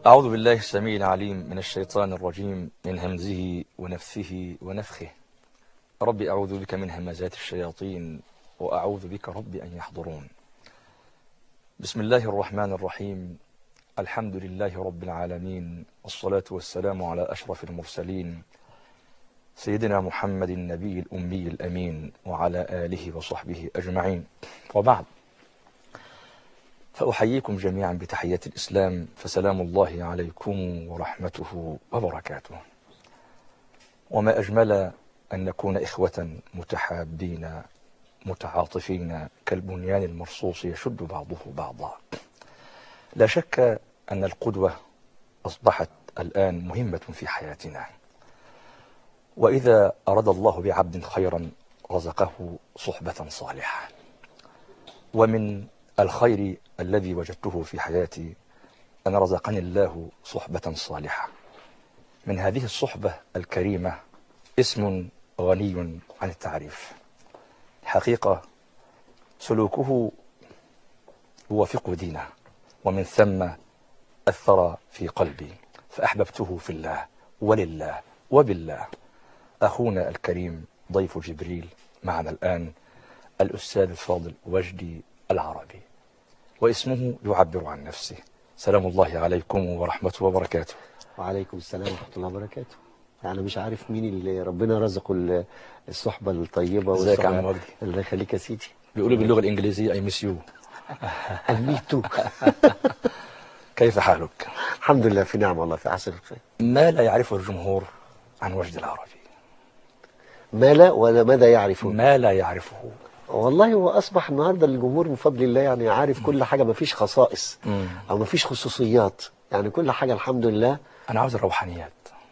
أعوذ بالله السميع العليم من الشيطان الرجيم من همزه ونفثه ونفخه ربي أعوذ بك من همزات الشياطين وأعوذ بك ربي أن يحضرون بسم الله الرحمن الرحيم الحمد لله رب العالمين والصلاة والسلام على أشرف المرسلين سيدنا محمد النبي الأمي الأمين وعلى آله وصحبه أجمعين وبعد فأحييكم جميعا بتحية الإسلام فسلام الله عليكم ورحمته وبركاته وما أجمل أن نكون إخوة متحابين متعاطفين كالبنيان المرصوص يشد بعضه بعضا لا شك أن القدوة أصبحت الآن مهمة في حياتنا وإذا أراد الله بعبد خيرا رزقه صحبة صالحة ومن الخير الذي وجدته في حياتي أن رزقني الله صحبة صالحة من هذه الصحبة الكريمة اسم غني عن التعريف حقيقة سلوكه يوافق دينه ومن ثم أثر في قلبي فأحببته في الله ولله وبالله أخونا الكريم ضيف جبريل معنا الآن الأستاذ الفاضل وجدي العربي واسمه يعبر عن نفسه سلام الله عليكم ورحمته وبركاته وعليكم السلام ورحمة الله وبركاته أنا مش عارف مين اللي ربنا رزقه ال- الصحبة الطيبة ازيك يا عم والصحبة- وجدي؟ الله يخليك يا سيدي بيقولوا باللغة الإنجليزية أي ميس يو الميتو كيف حالك؟ الحمد لله في نعم والله في عسل الخير ما لا يعرفه الجمهور عن وجد العربي ما لا ولا ماذا يعرفون ما لا يعرفه والله هو أصبح النهاردة الجمهور من فضل الله يعني عارف كل حاجة ما فيش خصائص مم. أو ما فيش خصوصيات يعني كل حاجة الحمد لله أنا عاوز الروحانيات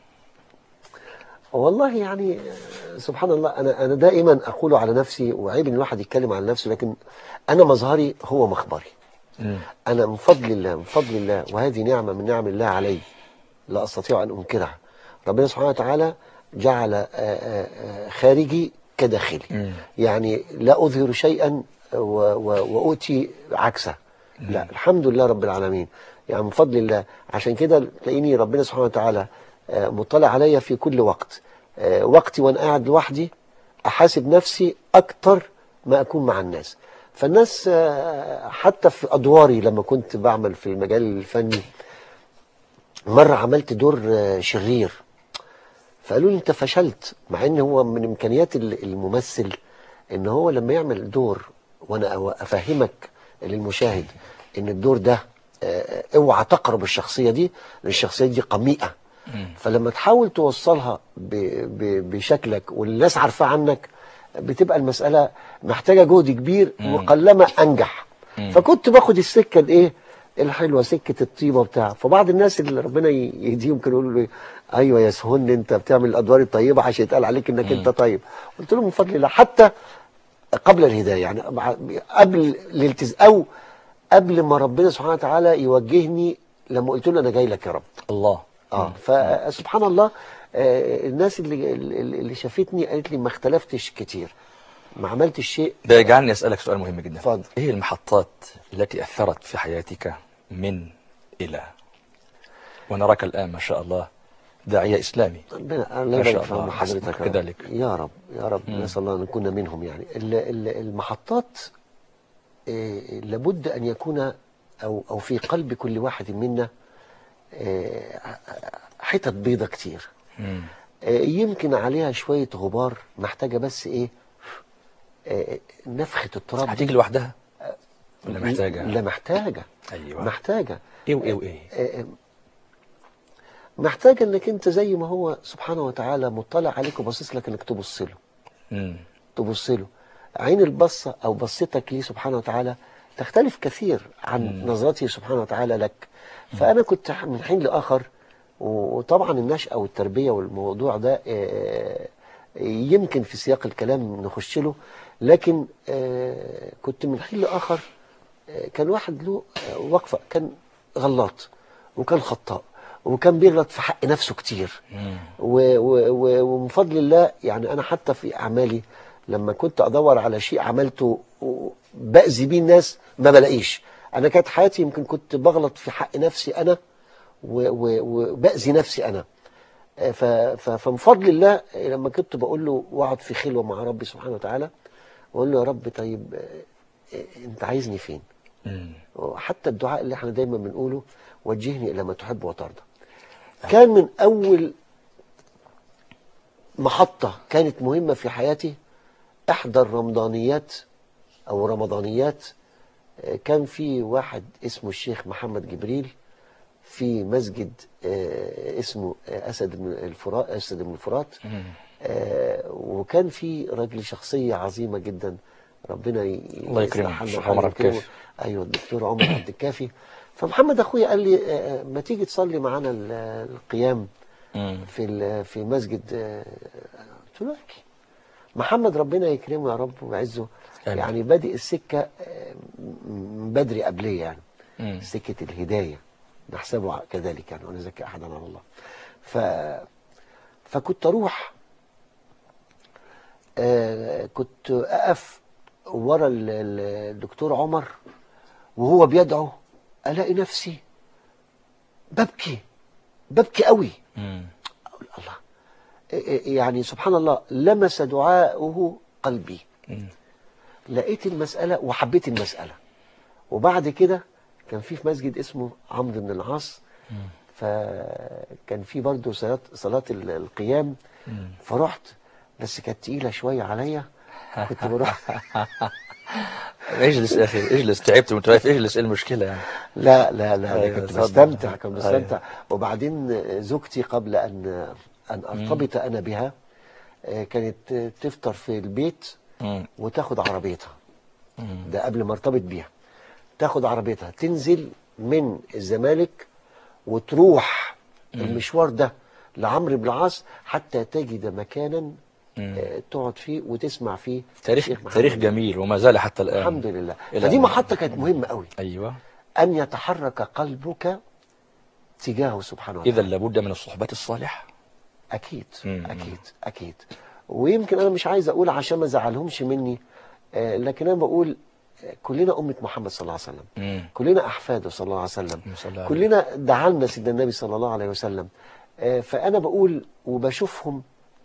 والله يعني آه، سبحان الله أنا أنا دائما أقول على نفسي وعيب إن الواحد يتكلم عن نفسه لكن أنا مظهري هو مخبري مم. أنا من فضل الله من فضل الله وهذه نعمة من نعم الله علي لا أستطيع أن أنكرها ربنا سبحانه وتعالى جعل آه، آه، آه، خارجي كداخلي مم. يعني لا أظهر شيئا و- و- وأؤتي عكسه لا الحمد لله رب العالمين يعني من فضل الله عشان كده تلاقيني ربنا سبحانه وتعالى آه، مطلع عليا في كل وقت آه، وقتي وأنا قاعد لوحدي أحاسب نفسي أكتر ما أكون مع الناس فالناس آه، حتى في أدواري لما كنت بعمل في المجال الفني مرة عملت دور آه، شرير فقالوا لي انت فشلت مع ان هو من امكانيات ال- الممثل ان هو لما يعمل دور وانا أو- افهمك للمشاهد ان الدور ده آه، اوعى تقرب الشخصيه دي لان الشخصيه دي قميئه فلما تحاول توصلها ب- ب- بشكلك والناس عارفاه عنك بتبقى المساله محتاجه جهد كبير وقلما انجح فكنت باخد السكه الايه الحلوه سكه الطيبه بتاع فبعض الناس اللي ربنا ي- يهديهم كانوا يقولوا لي ايوه يا سهن انت بتعمل الادوار الطيبه عشان يتقال عليك انك انت طيب قلت لهم من فضل الله حتى قبل الهدايه يعني مع- قبل الالتزام او قبل ما ربنا سبحانه وتعالى يوجهني لما قلت له انا جاي لك يا رب الله اه فسبحان الله آه الناس اللي اللي اللي شافتني قالت لي ما اختلفتش كتير ما عملتش شيء ده يجعلني أسألك سؤال مهم جدا اتفضل. إيه المحطات التي أثرت في حياتك من إلى ونراك الآن ما شاء الله داعية إسلامي ربنا الله ما شاء يبارك في الله، عمر حضرتك حسبك يا رب. كذلك. يا رب يا رب نسال الله ان نكون منهم يعني ال- ال- المحطات آه، لابد ان يكون او او في قلب كل واحد منا آه، حتت بيضة كتير مم. آه، يمكن عليها شوية غبار محتاجة بس ايه آه، نفخة التراب دي. هتيجي لوحدها ولا محتاجة لا محتاجة أيوة. محتاجة إيه وإيه وإيه آه، آه، محتاجة انك انت زي ما هو سبحانه وتعالى مطلع عليك وباصص لك انك تبص له مم. تبص له عين البصة او بصتك ليه سبحانه وتعالى تختلف كثير عن نظرته سبحانه وتعالى لك فانا كنت من حين لاخر وطبعا النشأة والتربية والموضوع ده آه، يمكن في سياق الكلام نخش له لكن آه، كنت من حين لاخر آه، كان واحد له آه، وقفة كان غلط وكان خطاء وكان بيغلط في حق نفسه كتير و- و- و- ومن فضل الله يعني انا حتى في اعمالي لما كنت ادور على شيء عملته و- باذي بيه الناس ما بلاقيش انا كانت حياتي يمكن كنت بغلط في حق نفسي انا و- و- وبأذي نفسي أنا آه، ف- ف- فمن فضل الله آه، لما كنت بقول له واقعد في خلوة مع ربي سبحانه وتعالى واقول له يا رب طيب آه، آه، انت عايزني فين مم. حتى الدعاء اللي احنا دايما بنقوله وجهني الى ما تحب وترضى كان من اول محطة كانت مهمة في حياتي احدى الرمضانيات او رمضانيات آه، كان في واحد اسمه الشيخ محمد جبريل في مسجد آه، اسمه آه، اسد بن الفرات اسد بن الفرات مم. آه، وكان في راجل شخصية عظيمة جدا ربنا ي- الله يكرمه، يصلح لنا الشيخ وحاله عمر عبد ويكرمه. الكافي. ايوه الدكتور عمر عبد الكافي فمحمد اخويا قال لي آه، ما تيجي تصلي معانا ال- القيام مم. في ال- في مسجد آه، قلت له احكي محمد ربنا يكرمه يا رب ويعزه آمين. يعني بادئ السكة آه، من بدري قبليه يعني مم. سكة الهداية نحسبه كذلك يعني ولا نزكي أحدا على الله ف... فكنت أروح آه كنت أقف ورا ال- ال- الدكتور عمر وهو بيدعو ألاقي نفسي ببكي ببكي قوي مم. أقول الله إيه- إيه يعني سبحان الله لمس دعاؤه قلبي مم. لقيت المسألة وحبيت المسألة وبعد كده كان في في مسجد اسمه عمرو بن العاص فكان في برضه صلاة صلاة ال- القيام مم. فرحت بس كانت تقيلة شوية عليا كنت بروح اجلس يا اخي اجلس تعبت وانت واقف اجلس ايه المشكله يعني لا لا لا أيوة، أنا كنت اتفضل. بستمتع كنت أيوة. بستمتع وبعدين زوجتي قبل أن أن أرتبط أنا بها آه، كانت تفطر في البيت مم. وتاخد عربيتها مم. ده قبل ما ارتبط بيها تاخد عربيتها تنزل من الزمالك وتروح المشوار ده لعمرو بن العاص حتى تجد مكانا مم. آه، تقعد فيه وتسمع فيه تاريخ الشيخ محمد. تاريخ جميل وما زال حتى الان الحمد لله إلى فدي أن- محطة كانت مهمة قوي ايوه أن يتحرك قلبك تجاهه سبحانه وتعالى اذا لابد من الصحبات الصالحه أكيد مم. أكيد أكيد ويمكن أنا مش عايز أقول عشان ما زعلهمش مني آه، لكن أنا بقول آه، كلنا أمة محمد صلى الله عليه وسلم مم. كلنا أحفاده صلى الله عليه وسلم صلى الله عليه كلنا دعالنا سيدنا النبي صلى الله عليه وسلم آه، فأنا بقول وبشوفهم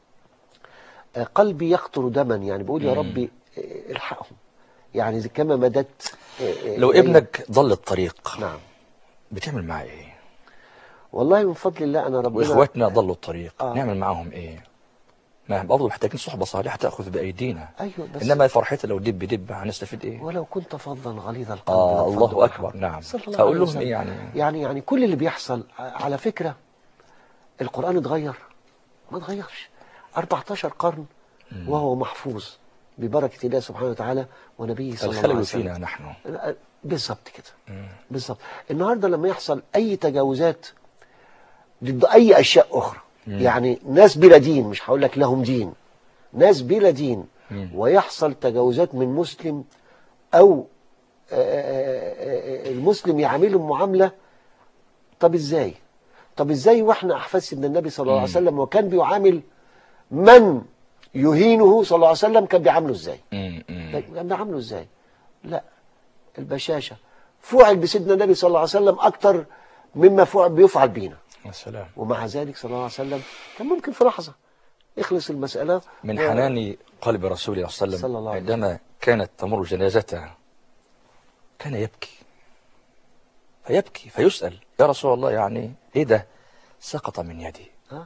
آه، قلبي يقطر دما يعني بقول يا مم. ربي آه، الحقهم يعني زي كما مددت آه، آه، لو إلي. ابنك ضل الطريق نعم بتعمل معاه ايه والله من فضل الله أنا ربنا واخواتنا ضلوا الطريق آه. نعمل معاهم ايه ما برضه محتاجين صحبه صالحه تاخذ بايدينا أيوه بس انما فرحتها لو دب دب هنستفيد ايه ولو كنت فظا غليظ القلب آه لانفضوا الله من أكبر حولك. نعم صلى الله أقول عليه لهم وسلم. إيه يعني يعني يعني كل اللي بيحصل ع- على فكرة القرآن اتغير ما اتغيرش 14 قرن وهو محفوظ ببركة الله سبحانه وتعالى ونبيه صلى الله عليه الخلل وسلم فينا نحن لا، بالظبط كده بالظبط النهارده لما يحصل اي تجاوزات ضد اي اشياء اخرى يعني ناس بلا دين مش هقول لك لهم دين ناس بلا دين مم. ويحصل تجاوزات من مسلم او آه، آه، آه، المسلم يعاملهم معامله طب ازاي طب ازاي واحنا احفاد سيدنا النبي صلى الله عليه وسلم وكان بيعامل من يهينه صلى الله عليه وسلم كان بيعامله ازاي مم. مم. طيب كان بيعامله ازاي لا البشاشة فعل بسيدنا النبي صلى الله عليه وسلم أكتر مما فعل بيفعل بينا يا سلام ومع ذلك صلى الله عليه وسلم كان ممكن في لحظة يخلص المسألة من و- حنان قلب رسول الله صلى الله صلى عليه الله وسلم عليه عندما كانت تمر جنازته كان يبكي فيبكي فيسأل يا رسول الله يعني ايه ده سقط من يدي ها؟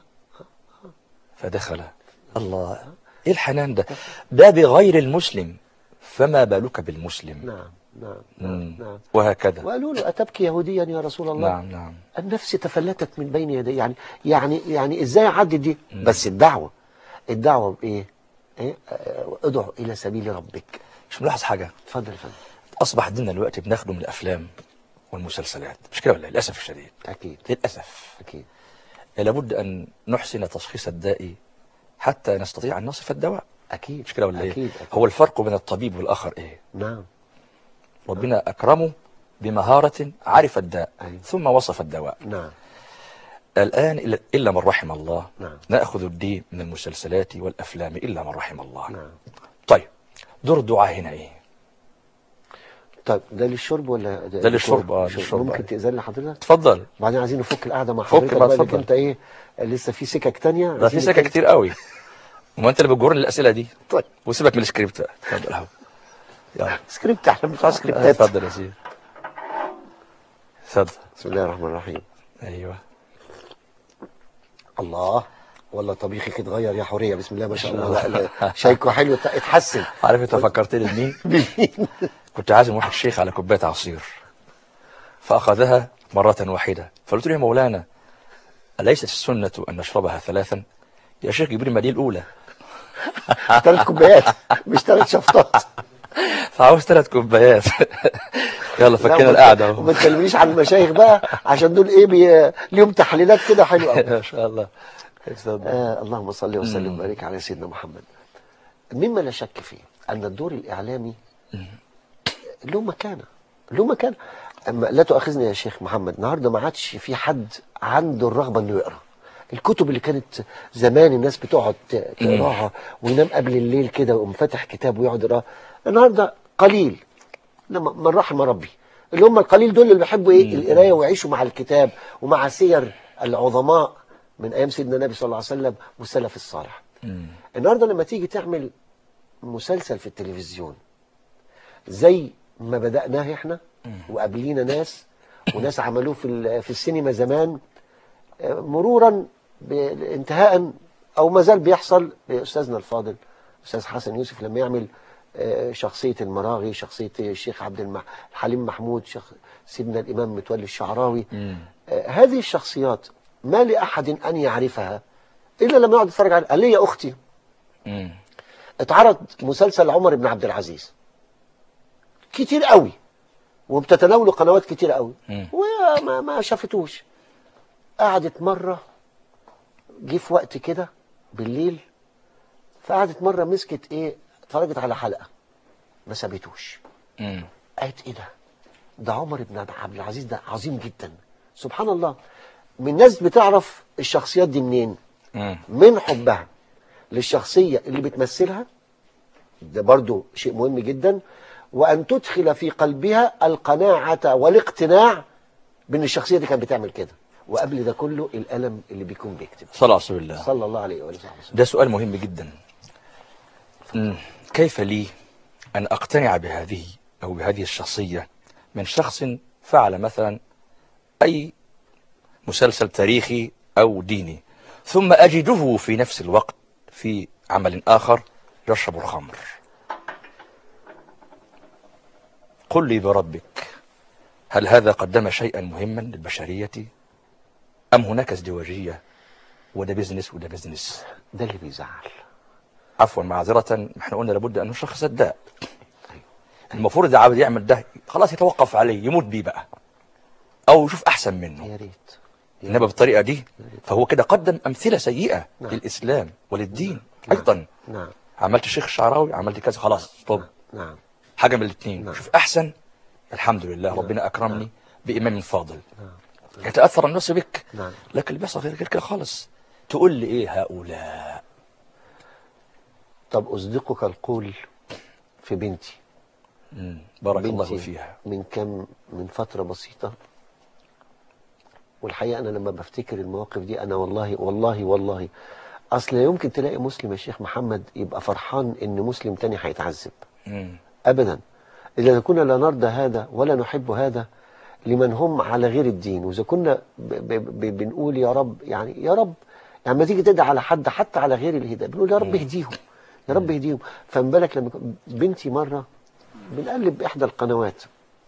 فدخل الله ايه الحنان ده ده بغير المسلم فما بالك بالمسلم نعم نعم مم. نعم, نعم. وهكذا وقالوا له أتبكي يهوديا يا رسول الله نعم نعم النفس تفلتت من بين يدي يعني يعني يعني ازاي اعدي دي بس الدعوة الدعوة بإيه إيه؟ آه، ادعو إلى سبيل ربك مش ملاحظ حاجة اتفضل يا فندم أصبح ديننا دلوقتي بناخده من الأفلام والمسلسلات مش كده ولا إيه؟ للأسف الشديد أكيد للأسف أكيد لابد أن نحسن تشخيص الداء حتى نستطيع أن نصف الدواء أكيد مش كده ولا إيه؟ أكيد, أكيد. هو الفرق بين الطبيب والآخر إيه نعم ربنا أكرمه بمهارة عرف الداء أيوة. ثم وصف الدواء نعم الآن إلا- إلا من رحم الله نعم. نأخذ الدين من المسلسلات والأفلام إلا من رحم الله نعم طيب دور الدعاء هنا إيه طيب ده للشرب ولا ده للشرب، آه، شرب. للشرب، ممكن آه. تأذن لحضرتك اتفضل بعدين عايزين نفك القعده مع فك حضرتك بقى، بقى انك اتفضل. انت ايه لسه في سكك تانية ده في عايزين سكه نتكلم. كتير قوي وما انت اللي بتجرني الاسئله دي طيب وسيبك من السكريبت بقى اتفضل اهو يلا سكريبت احنا مش عايز سكريبتات اتفضل يا سيدي اتفضل بسم الله الرحمن الرحيم ايوه الله والله طبيخك اتغير يا حوريه بسم الله ما شاء الله لا لا شايكو حلو ات- اتحسن عارف انت فكرتني بمين؟ كنت عازم واحد شيخ على كوبايه عصير فاخذها مره واحده فقلت له يا مولانا اليست السنه ان نشربها ثلاثا؟ يا شيخ جيب لي المدينه الاولى ثلاث كوبايات مش ثلاث شفطات فعاوز ثلاث كوبايات يلا لا، فكينا وما- القعده وما اهو تكلمنيش عن المشايخ بقى عشان دول ايه بي... ليهم تحليلات كده حلوه قوي ما شاء الله اتفضل. آه اللهم صل وسلم وبارك على سيدنا محمد مما لا شك فيه ان الدور الاعلامي له مكانه له مكانه اما لا تؤاخذني يا شيخ محمد النهارده ما عادش في حد عنده الرغبه انه يقرا الكتب اللي كانت زمان الناس بتقعد ت- تقراها وينام قبل الليل كده ويقوم فاتح كتاب ويقعد يقراه النهارده قليل لما من رحم ربي اللي هم القليل دول اللي بيحبوا ايه القرايه ويعيشوا مع الكتاب ومع سير العظماء من ايام سيدنا النبي صلى الله عليه وسلم والسلف الصالح مم. النهارده لما تيجي تعمل مسلسل في التلفزيون زي ما بدأناه احنا وقابلينا ناس وناس عملوه في ال- في السينما زمان آه، مرورا ب- انتهاء او ما زال بيحصل باستاذنا الفاضل استاذ حسن يوسف لما يعمل آه، شخصيه المراغي شخصيه الشيخ عبد المح... الحليم محمود شخ... سيدنا الامام متولي الشعراوي مم. آه، هذه الشخصيات ما لاحد ان يعرفها الا لما يقعد يتفرج عليها قال لي يا اختي مم. اتعرض مسلسل عمر بن عبد العزيز كتير قوي وبتتناوله قنوات كتير قوي مم. وما ما شافتوش قعدت مرة جه في وقت كده بالليل فقعدت مرة مسكت ايه اتفرجت على حلقة ما سابتوش مم. قالت ايه ده ده عمر بن عبد العزيز ده عظيم جدا سبحان الله من ناس بتعرف الشخصيات دي منين مم. من حبها للشخصية اللي بتمثلها ده برضو شيء مهم جدا وأن تدخل في قلبها القناعة والاقتناع بأن الشخصية دي كانت بتعمل كده وقبل ده كله الألم اللي بيكون بيكتب صلى على رسول الله صلى الله عليه وآله وسلم ده سؤال مهم جدا مم. كيف لي أن أقتنع بهذه أو بهذه الشخصية من شخص فعل مثلا أي مسلسل تاريخي أو ديني ثم أجده في نفس الوقت في عمل آخر يشرب الخمر قل لي بربك هل هذا قدم شيئا مهما للبشرية أم هناك ازدواجية وده بيزنس وده بيزنس ده اللي بيزعل عفوا معذرة احنا قلنا لابد ان نشخص الداء المفروض اذا عاوز يعمل ده خلاص يتوقف عليه يموت بيه بقى او يشوف احسن منه يا ريت يا انما بالطريقه دي فهو كده قدم امثله سيئه نعم. للاسلام وللدين نعم. ايضا نعم عملت الشيخ الشعراوي عملت كذا خلاص طب نعم حاجه من الاثنين نعم. شوف احسن الحمد لله ربنا اكرمني بامام فاضل نعم يتاثر الناس بك نعم لكن اللي بيحصل غير غير كده خالص تقول لي ايه هؤلاء طب أصدقك القول في بنتي مم. بارك الله بنتي فيها من كم من فترة بسيطة والحقيقة أنا لما بفتكر المواقف دي أنا والله والله والله أصل لا يمكن تلاقي مسلم يا شيخ محمد يبقى فرحان إن مسلم تاني هيتعذب مم. أبدا إذا كنا لا نرضى هذا ولا نحب هذا لمن هم على غير الدين وإذا كنا ب ب ب بنقول يا رب يعني يا رب يعني لما تيجي تدعي على حد حتى على غير الهداية بنقول يا رب اهديهم يا رب اهديهم فما بالك لما يكون- بنتي مرة بنقلب إحدى القنوات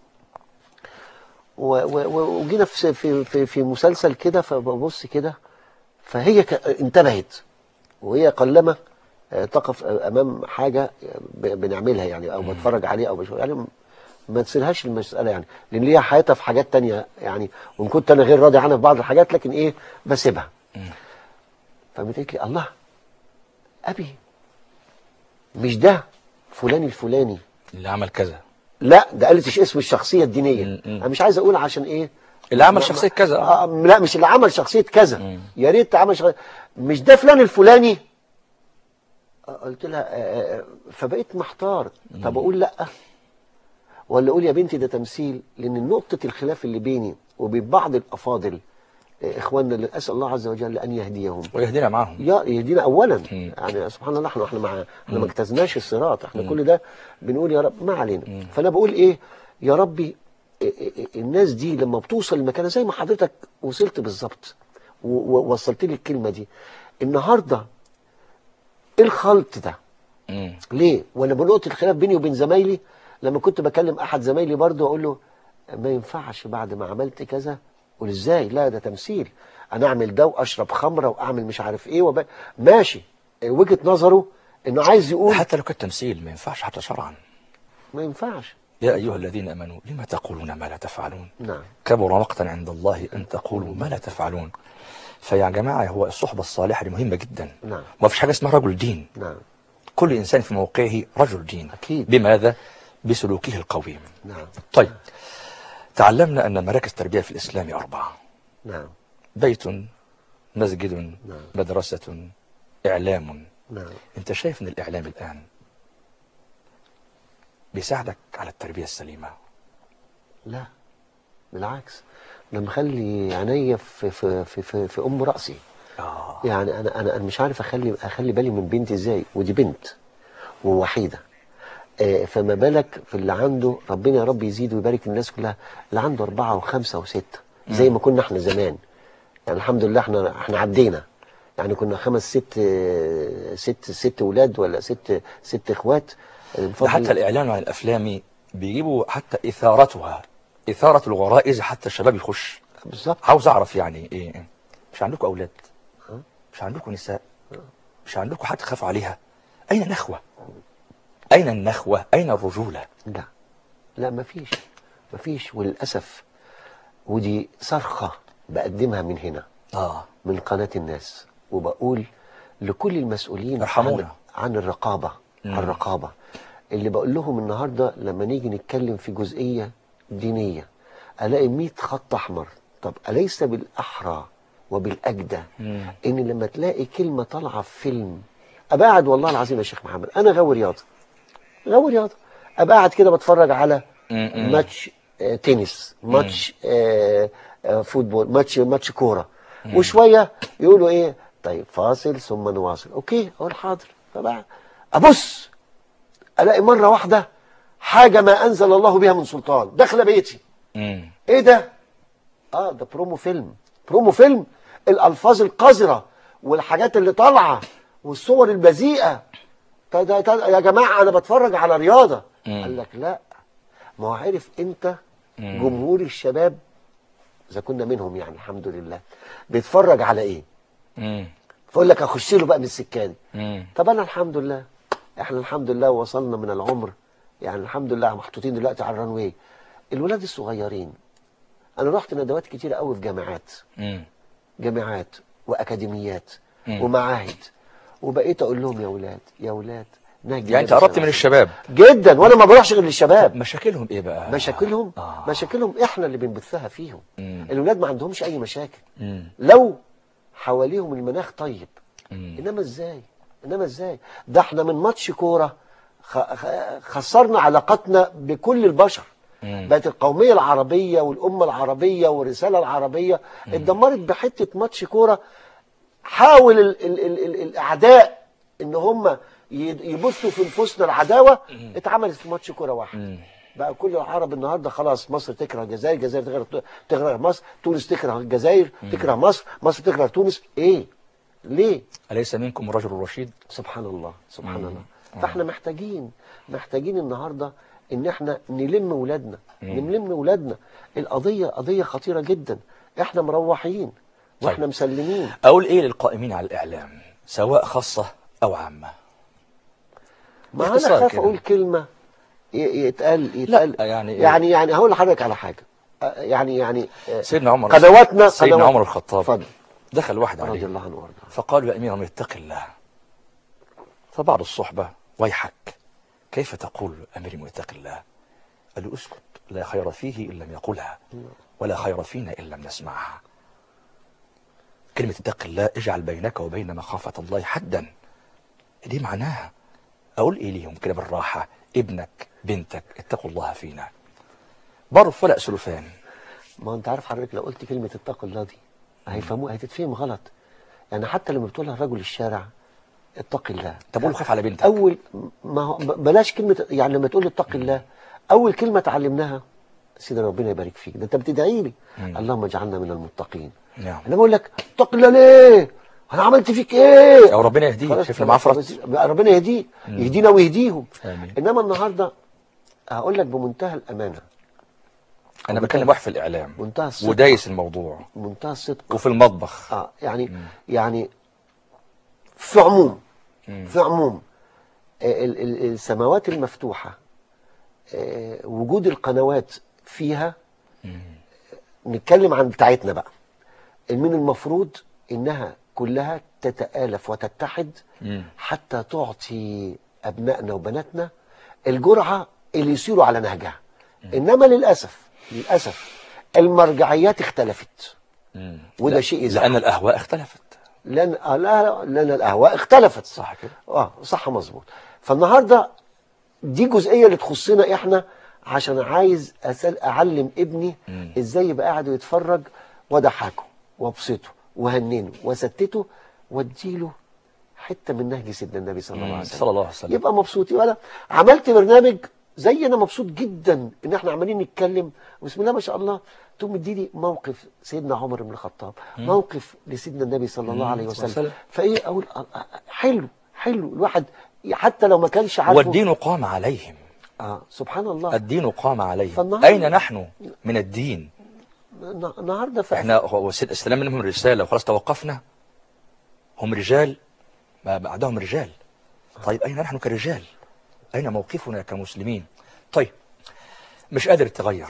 و- و- و- وجينا في في في, في مسلسل كده فببص كده فهي ك- انتبهت وهي قلما آه، تقف امام حاجه ب- بنعملها يعني او بتفرج عليه او بشوف يعني ما تسيلهاش المساله يعني لان ليها حياتها في حاجات تانية يعني وان كنت انا غير راضي عنها في بعض الحاجات لكن ايه بسيبها فقامت قالت لي الله ابي مش ده فلان الفلاني اللي عمل كذا لا ده قالت اسم الشخصيه الدينيه م- م. انا مش عايز اقول عشان ايه اللي عمل ما- شخصية ما- كذا. آه لا مش اللي عمل شخصيه كذا مم. يا ريت عمل شخصية مش ده فلان الفلاني آه، قلت لها آه، آه، فبقيت محتار طب اقول لا ولا اقول يا بنتي ده تمثيل لان نقطه الخلاف اللي بيني وبين بعض الافاضل آه، اخواننا اللي اسال الله عز وجل ان يهديهم ويهدينا معهم يا يهدينا اولا مم. يعني سبحان الله احنا احنا مع احنا ما اجتزناش الصراط احنا كل ده بنقول يا رب ما علينا فانا بقول ايه يا ربي إيه إيه إيه الناس دي لما بتوصل لمكانها زي ما حضرتك وصلت بالظبط و- ووصلت لي الكلمه دي النهارده ايه الخلط ده مم. ليه ولا بنقطه الخلاف بيني وبين زمايلي لما كنت بكلم احد زمايلي برضه اقول له ما ينفعش بعد ما عملت كذا قول ازاي لا ده تمثيل انا اعمل ده واشرب خمره واعمل مش عارف ايه وب... ماشي وجهه نظره انه عايز يقول حتى لو كان تمثيل ما ينفعش حتى شرعا ما ينفعش يا أيها الذين أمنوا لما تقولون ما لا تفعلون نعم كبر مقتا عند الله أن تقولوا ما لا تفعلون فيا جماعة هو الصحبة الصالحة دي مهمة جدا نعم. ما فيش حاجة اسمها رجل دين نعم كل إنسان في موقعه رجل دين أكيد. بماذا؟ بسلوكه القويم نعم طيب تعلمنا أن مراكز التربية في الإسلام أربعة نعم بيت مسجد مدرسة إعلام نعم أنت شايف أن الإعلام الآن بيساعدك على التربية السليمة لا بالعكس انا مخلي عينيا في في في في, في ام راسي آه. يعني انا انا انا مش عارف اخلي اخلي بالي من بنتي ازاي ودي بنت ووحيده آه، فما بالك في اللي عنده ربنا يا رب يزيد ويبارك الناس كلها اللي عنده أربعة وخمسة وستة زي ما كنا احنا زمان يعني الحمد لله احنا احنا عدينا يعني كنا خمس ست آه، ست ست ولاد ولا ست ست اخوات آه، ده بفضل حتى الله. الإعلان عن الأفلام بيجيبوا حتى إثارتها إثارة الغرائز حتى الشباب يخش بالظبط عاوز أعرف يعني إيه مش عندكم أولاد مش عندكم نساء مش عندكم حد تخاف عليها أين نخوة أين النخوة أين الرجولة لا لا مفيش مفيش وللأسف ودي صرخة بقدمها من هنا آه من قناة الناس وبقول لكل المسؤولين عن, ارحمونا. عن الرقابة مم. عن الرقابة اللي بقول لهم النهاردة لما نيجي نتكلم في جزئية دينية ألاقي 100 خط أحمر طب أليس بالأحرى وبالأجدى مم. إن لما تلاقي كلمة طالعة في فيلم أبقى والله العظيم يا شيخ محمد أنا غاوي رياضة غاوي رياضة أبقى قاعد كده بتفرج على مم. ماتش آه، تنس ماتش آه، آه، فوتبول ماتش ماتش كوره وشويه يقولوا ايه طيب فاصل ثم نواصل اوكي اقول حاضر فبقى ابص الاقي مره واحده حاجه ما انزل الله بها من سلطان داخله بيتي مم. ايه ده اه ده برومو فيلم برومو فيلم الالفاظ القذره والحاجات اللي طالعه والصور البذيئه تا- تا- تا- يا جماعه انا بتفرج على رياضه مم. قال لك لا ما هو عارف انت جمهور الشباب اذا كنا منهم يعني الحمد لله بيتفرج على ايه مم. فاقول لك اخش له بقى من السكه دي مم. طب انا الحمد لله احنا الحمد لله وصلنا من العمر يعني الحمد لله محطوطين دلوقتي على الرانواي الولاد الصغيرين انا رحت ندوات كتيره قوي في جامعات مم. جامعات واكاديميات مم. ومعاهد وبقيت اقول لهم يا اولاد يا اولاد نهج يعني أنت النبي قربت صلى من الله الشباب عليه وسلم. جدا وانا ما بروحش غير للشباب مشاكلهم إيه بقى مشاكلهم آه. مشاكلهم احنا اللي بنبثها فيهم مم. الولاد ما عندهمش اي مشاكل مم. لو حواليهم المناخ طيب مم. انما ازاي انما ازاي ده احنا من ماتش كوره خ- خ- خسرنا علاقتنا بكل البشر مم. بقت القوميه العربيه والامه العربيه والرساله العربيه اتدمرت بحته ماتش كوره حاول ال ال ال ال الاعداء ان هم ي- يبثوا في نفوسنا العداوه اتعملت في ماتش كوره واحد مم. بقى كل العرب النهارده خلاص مصر تكره الجزائر الجزائر تكره تكره مصر تونس تكره الجزائر تكره مصر مصر تكره تونس ايه ليه أليس منكم رجل رشيد سبحان الله سبحان مم. الله فاحنا محتاجين محتاجين النهارده ان احنا نلم ولادنا نلم ولادنا القضيه قضيه خطيره جدا احنا مروحين واحنا طيب. مسلمين أقول إيه للقائمين على الإعلام سواء خاصة أو عامة ما انا باختصار خاف كده. اقول كلمه ي- يتقال يتقال يعني إيه؟ يعني يعني هقول لحضرتك على حاجه أه، يعني يعني أه، سيدنا عمر قنواتنا سيدنا قنوات- عمر الخطاب اتفضل دخل واحد رضي عليه الله عنه وارضاه فقالوا يا أمير المؤمنين اتق الله فبعض الصحبة ويحك كيف تقول أمير المؤمنين اتق الله قال له اسكت لا خير فيه إن لم يقولها ولا خير فينا إن لم نسمعها كلمة اتق الله اجعل بينك وبين مخافة الله حدا دي معناها أقول إيه ليهم كده بالراحة ابنك بنتك اتقوا الله فينا بر فلا سلفان ما انت عارف حضرتك لو قلت كلمة اتق الله دي هيفهموها هتتفهم غلط يعني حتى لما بتقولها رجل الشارع اتق الله طب قول له خاف على بنتك اول ما هو بلاش كلمة يعني لما تقول اتق الله اول كلمة اتعلمناها سيدي ربنا يبارك فيك ده انت بتدعي لي اللهم اجعلنا من المتقين نعم انا بقول لك اتق الله ليه انا عملت فيك ايه او ربنا يهديه خلاص شفنا معاه خلاص، فرط ربنا يهديه يهدينا ويهديهم آمين. انما النهارده هقول لك بمنتهى الامانه انا بكلم واحد في الاعلام منتهى الصدق ودايس الموضوع منتهى الصدق وفي المطبخ اه يعني يعني في عموم في عموم آه، ال- ال- السماوات المفتوحه آه، وجود القنوات فيها نتكلم عن بتاعتنا بقى من المفروض انها كلها تتآلف وتتحد مم. حتى تعطي ابنائنا وبناتنا الجرعه اللي يسيروا على نهجها انما للاسف للاسف المرجعيات اختلفت مم. وده لا، شيء يزعل لان الاهواء اختلفت لان آه، لا لان الاهواء اختلفت صح كده اه صح مظبوط فالنهارده دي جزئيه اللي تخصنا احنا عشان عايز أسأل اعلم ابني مم. ازاي يبقى قاعد ويتفرج واضحكه وابسطه وهننه وستته واديله حته من نهج سيدنا النبي صلى الله مم. عليه وسلم صلى الله عليه وسلم يبقى مبسوط وانا عملت برنامج زي انا مبسوط جدا ان احنا عمالين نتكلم بسم الله ما شاء الله تقوم مديني موقف سيدنا عمر بن الخطاب موقف لسيدنا النبي صلى الله مم. عليه صلى الله عليه وسلم وسلم. فايه اقول آه، آه، حلو حلو الواحد حتى لو ما كانش عارفه والدين قام عليهم اه سبحان الله الدين قام عليهم فالنهاردة- اين نحن من الدين الن- النهارده ف- احنا هو سيد استلام منهم الرساله وخلاص توقفنا هم رجال ما بعدهم رجال طيب اين نحن كرجال اين موقفنا كمسلمين طيب مش قادر تغير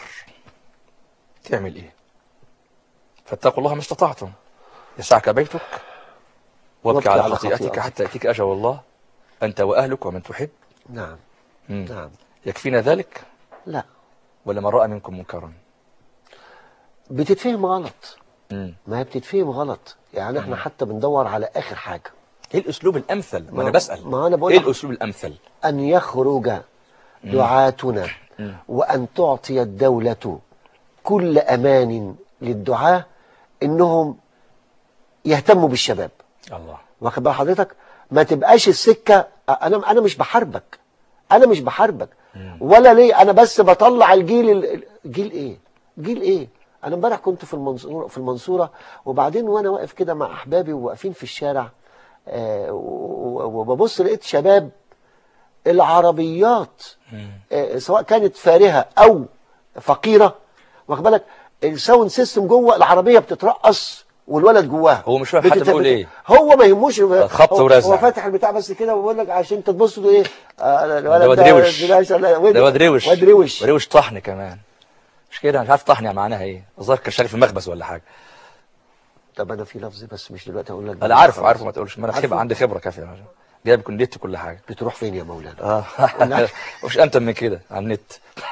تعمل ايه فاتقوا الله ما استطعتم يسعك بيتك وابكي على خطيئتك خطيئتك. حتى ياتيك اجل الله انت واهلك ومن تحب نعم مم. نعم يكفينا ذلك لا ولا من راى منكم منكرا بتتفهم غلط مم. ما هي بتتفهم غلط يعني احنا حتى بندور على اخر حاجه ايه الاسلوب الامثل ما انا ما- بسال ما أنا بقول ايه لك- الاسلوب الامثل أن يخرج دعاتنا وأن تعطي الدولة كل أمان للدعاة إنهم يهتموا بالشباب الله واخد بال حضرتك ما تبقاش السكة أنا أنا مش بحاربك أنا مش بحاربك ولا ليه أنا بس بطلع الجيل ال- جيل إيه جيل إيه أنا امبارح كنت في المنصورة في المنصورة وبعدين وأنا واقف كده مع أحبابي وواقفين في الشارع آه، و- و- وببص لقيت شباب العربيات آه، سواء كانت فارهة أو فقيرة واخد بالك الساوند سيستم جوه العربية بتترقص والولد جواها هو مش فاهم حتى بتت- بيقول بت- إيه. هو ما يهموش خبط هو- ورزع. هو فاتح البتاع بس كده وبيقول لك عشان تبص له ايه آه، الولد ده واد روش ده واد- ده واد روش واد روش روش طحن كمان مش كده مش عارف طحن معناها ايه الظاهر كان شغال في مخبز ولا حاجه طب انا في لفظ بس مش دلوقتي هقول لك انا عارف عارف ما تقولش ما انا عارفه؟ خبره عندي خبره كافيه جايب كليتي كل حاجه بتروح فين يا مولانا اه مش امتن من كده على النت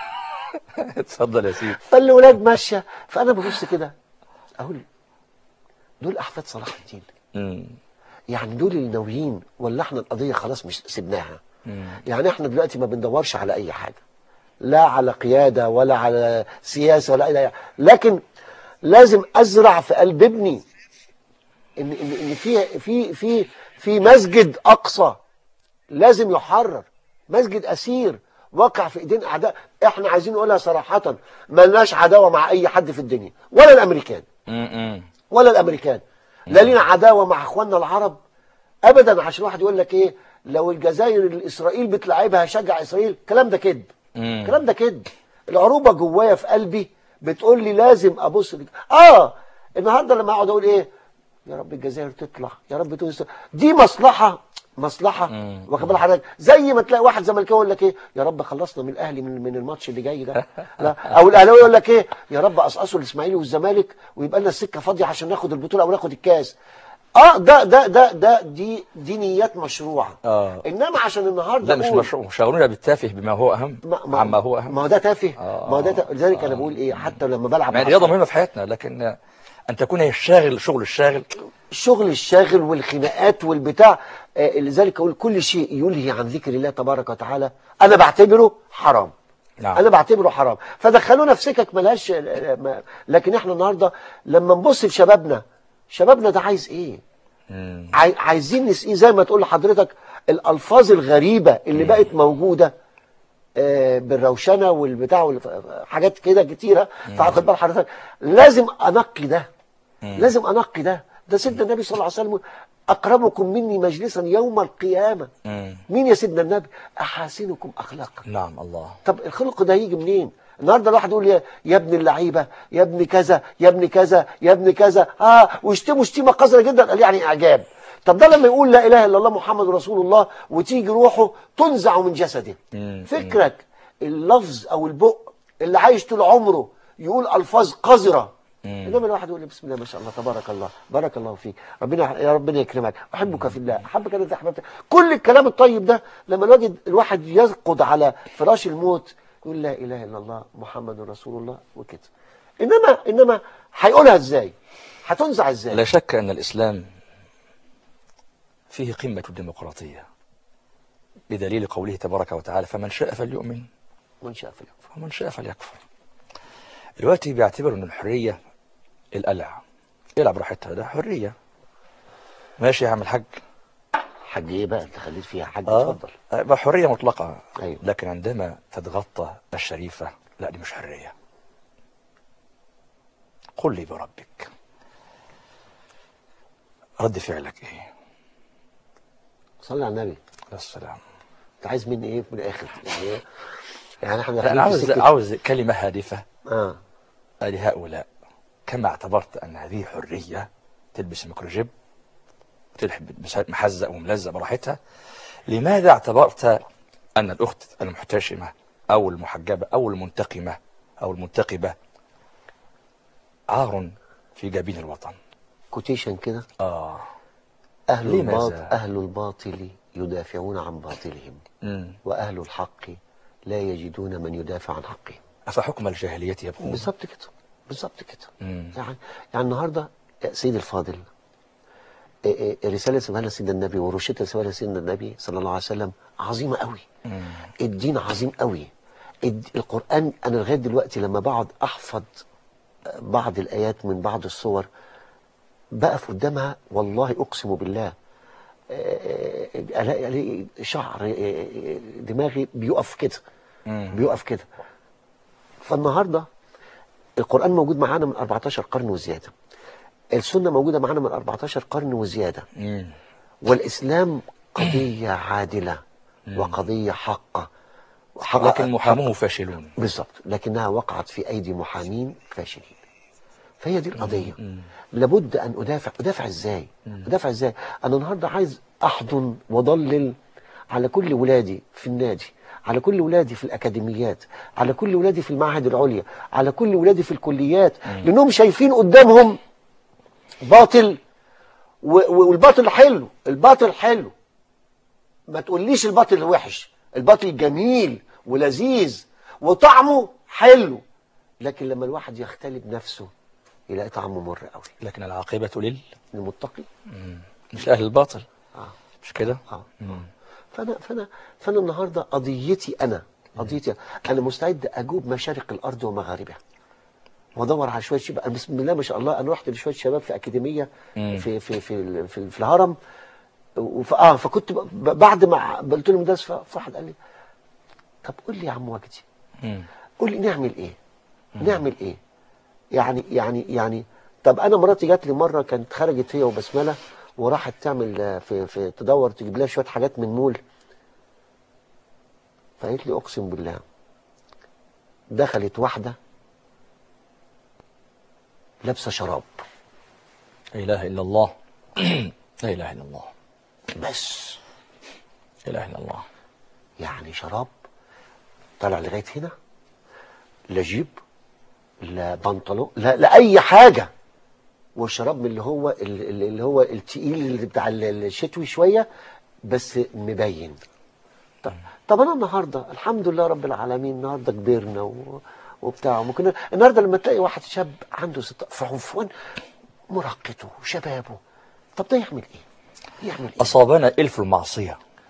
اتفضل يا سيدي فالولاد ماشيه فانا ببص كده اقول دول احفاد صلاح الدين مم. يعني دول اللي ناويين ولا احنا القضيه خلاص مش سيبناها يعني احنا دلوقتي ما بندورش على اي حاجه لا على قياده ولا على سياسه ولا اي لكن لازم ازرع في قلب ابني ان ان ان في في في في مسجد اقصى لازم يحرر مسجد اسير واقع في ايدين اعداء احنا عايزين نقولها صراحه ملناش عداوه مع اي حد في الدنيا ولا الامريكان مم. ولا الامريكان لا لينا عداوه مع اخواننا العرب ابدا عشان واحد يقول لك ايه لو الجزائر اسرائيل بتلعبها هشجع اسرائيل الكلام ده كذب مم. الكلام ده كذب العروبه جوايا في قلبي بتقول لي لازم ابص لك. اه النهارده لما اقعد اقول ايه يا رب الجزائر تطلع يا رب تونس تطلع. دي مصلحه مصلحه واخد بال حضرتك زي ما تلاقي واحد زملكاوي يقول لك ايه يا رب خلصنا من الاهلي من, من الماتش اللي جاي ده لا او الاهلاوي يقول لك ايه يا رب قصقصوا الاسماعيلي والزمالك ويبقى لنا السكه فاضيه عشان ناخد البطوله او ناخد الكاس اه ده ده ده ده دي دي نيات مشروعه آه. انما عشان النهارده لا مش أقول- مشروع شغلونا بالتافه بما هو اهم ما عما هو اهم ما هو ده تافه آه. ما هو ده ت- لذلك انا بقول ايه حتى لما بلعب يعني مع الرياضه أصحابي، مهمه في حياتنا لكن ان تكون هي الشاغل شغل الشاغل الشغل الشاغل والخناقات والبتاع آه، لذلك اقول كل شيء يلهي عن ذكر الله تبارك وتعالى انا بعتبره حرام نعم. انا بعتبره حرام فدخلونا في سكك ملهاش ما- لكن احنا النهارده لما نبص لشبابنا شبابنا ده عايز ايه مم. عاي- عايزين نسقيه زي ما تقول لحضرتك الالفاظ الغريبه اللي بقت موجوده آه، بالروشنه والبتاع والف- حاجات كده كتيره فاخد بال حضرتك لازم انقي ده لازم انقي ده ده سيدنا النبي صلى الله عليه وسلم اقربكم مني مجلسا يوم القيامه مم. مين يا سيدنا النبي احاسنكم اخلاقا نعم الله طب الخلق ده يجي منين النهارده الواحد يقول يا, يا ابن اللعيبه يا ابن كذا يا ابن كذا يا ابن كذا اه ويشتموا شتيمه قذره جدا قال يعني اعجاب طب ده لما يقول لا اله الا الله محمد رسول الله وتيجي روحه تنزع من جسده مم. فكرك اللفظ او البق اللي عايش طول عمره يقول الفاظ قذره انما الواحد يقول بسم الله ما شاء الله تبارك الله بارك الله فيك ربنا يا ربنا يكرمك احبك في الله احبك انا احببتك كل الكلام الطيب ده لما الواحد الواحد يرقد على فراش الموت يقول لا اله الا الله محمد رسول الله وكده انما انما هيقولها ازاي هتنزع ازاي لا شك أن الإسلام فيه قمة الديمقراطية بدليل قوله تبارك وتعالى فمن شاء فليؤمن من شاء فليكفر ومن شاء فليكفر دلوقتي بيعتبروا ان الحرية القلع يلعب براحتها ده حرية ماشي يا عم الحاج حاج ايه بقى انت خليت فيها حاج اه اتفضل يبقى حرية مطلقة أيوة. لكن عندما تتغطى الشريفة لا دي مش حرية قل لي بربك رد فعلك ايه صلي على النبي السلام انت عايز مني ايه من الاخر يعني إيه؟ يعني احنا انا داخلين في عاوز سكة- عاوز كلمة هادفة اه لهؤلاء كما اعتبرت أن هذه حرية تلبس ميكروجيب تلبس محزق وملزق براحتها لماذا اعتبرت أن الأخت المحتشمة أو المحجبة أو المنتقمة أو المنتقبة عار في جبين الوطن كوتيشن كده آه أهل لماذا؟ الباطل أهل الباطل يدافعون عن باطلهم مم. وأهل الحق لا يجدون من يدافع عن حقهم أفحكم الجاهلية يبغون بالظبط كده بالظبط كده مم. يعني يعني النهارده يا سيدي الفاضل إيه إيه الرسالة اللي سيبها لنا سيدنا النبي والروشته اللي سيبها لنا سيدنا النبي صلى الله عليه وسلم عظيمة قوي مم. الدين عظيم قوي الد- القرآن أنا لغاية دلوقتي لما بقعد أحفظ بعض الآيات من بعض الصور بقف قدامها والله أقسم بالله آه، ألاقي ألاقي شعر آه، دماغي بيقف كده مم. بيقف كده فالنهارده القرآن موجود معانا من 14 قرن وزيادة السنة موجودة معانا من 14 قرن وزيادة مم. والإسلام قضية عادلة وقضية حقة وحق- لكن محاموه فاشلون بالظبط لكنها وقعت في أيدي محامين فاشلين فهي دي القضية لابد أن أدافع أدافع إزاي أدافع إزاي أنا النهاردة عايز أحضن وأضلل على كل ولادي في النادي على كل ولادي في الأكاديميات على كل ولادي في المعهد العليا على كل ولادي في الكليات لأنهم شايفين قدامهم باطل و- و- والباطل حلو الباطل حلو ما تقوليش الباطل وحش الباطل جميل ولذيذ وطعمه حلو لكن لما الواحد يختلي بنفسه يلاقي طعمه مر قوي لكن العاقبة لل المتقي مش أهل الباطل اه مش كده اه فانا فانا فانا النهارده قضيتي انا قضيتي انا مستعد اجوب مشارق الارض ومغاربها وادور على شويه شباب أنا بسم الله ما شاء الله انا رحت لشويه شباب في اكاديميه مم. في في في في, في الهرم وف اه فكنت ب- ب- بعد ما قلت له مدرس فواحد قال لي طب قول لي يا عم وجدي مم. قول لي نعمل ايه نعمل ايه يعني يعني يعني طب انا مراتي جات لي مره كانت خرجت هي وبسمله وراحت تعمل آه، في في تدور تجيب لها شويه حاجات من مول فقالت لي اقسم بالله دخلت واحده لابسه شراب لا إله إلا الله لا إله إلا الله بس لا إله إلا الله يعني شراب طالع لغايه هنا لا جيب لا بنطلون لا, لا اي حاجه والشراب من اللي هو اللي اللي هو التقيل اللي بتاع الشتوي شويه بس مبين طب, طب انا النهارده الحمد لله رب العالمين النهارده كبرنا و... وبتاع ممكن النهارده لما تلاقي واحد شاب عنده ست في عنفوان مراهقته وشبابه طب ده يعمل ايه؟ يعمل ايه؟ أصابنا إلف المعصية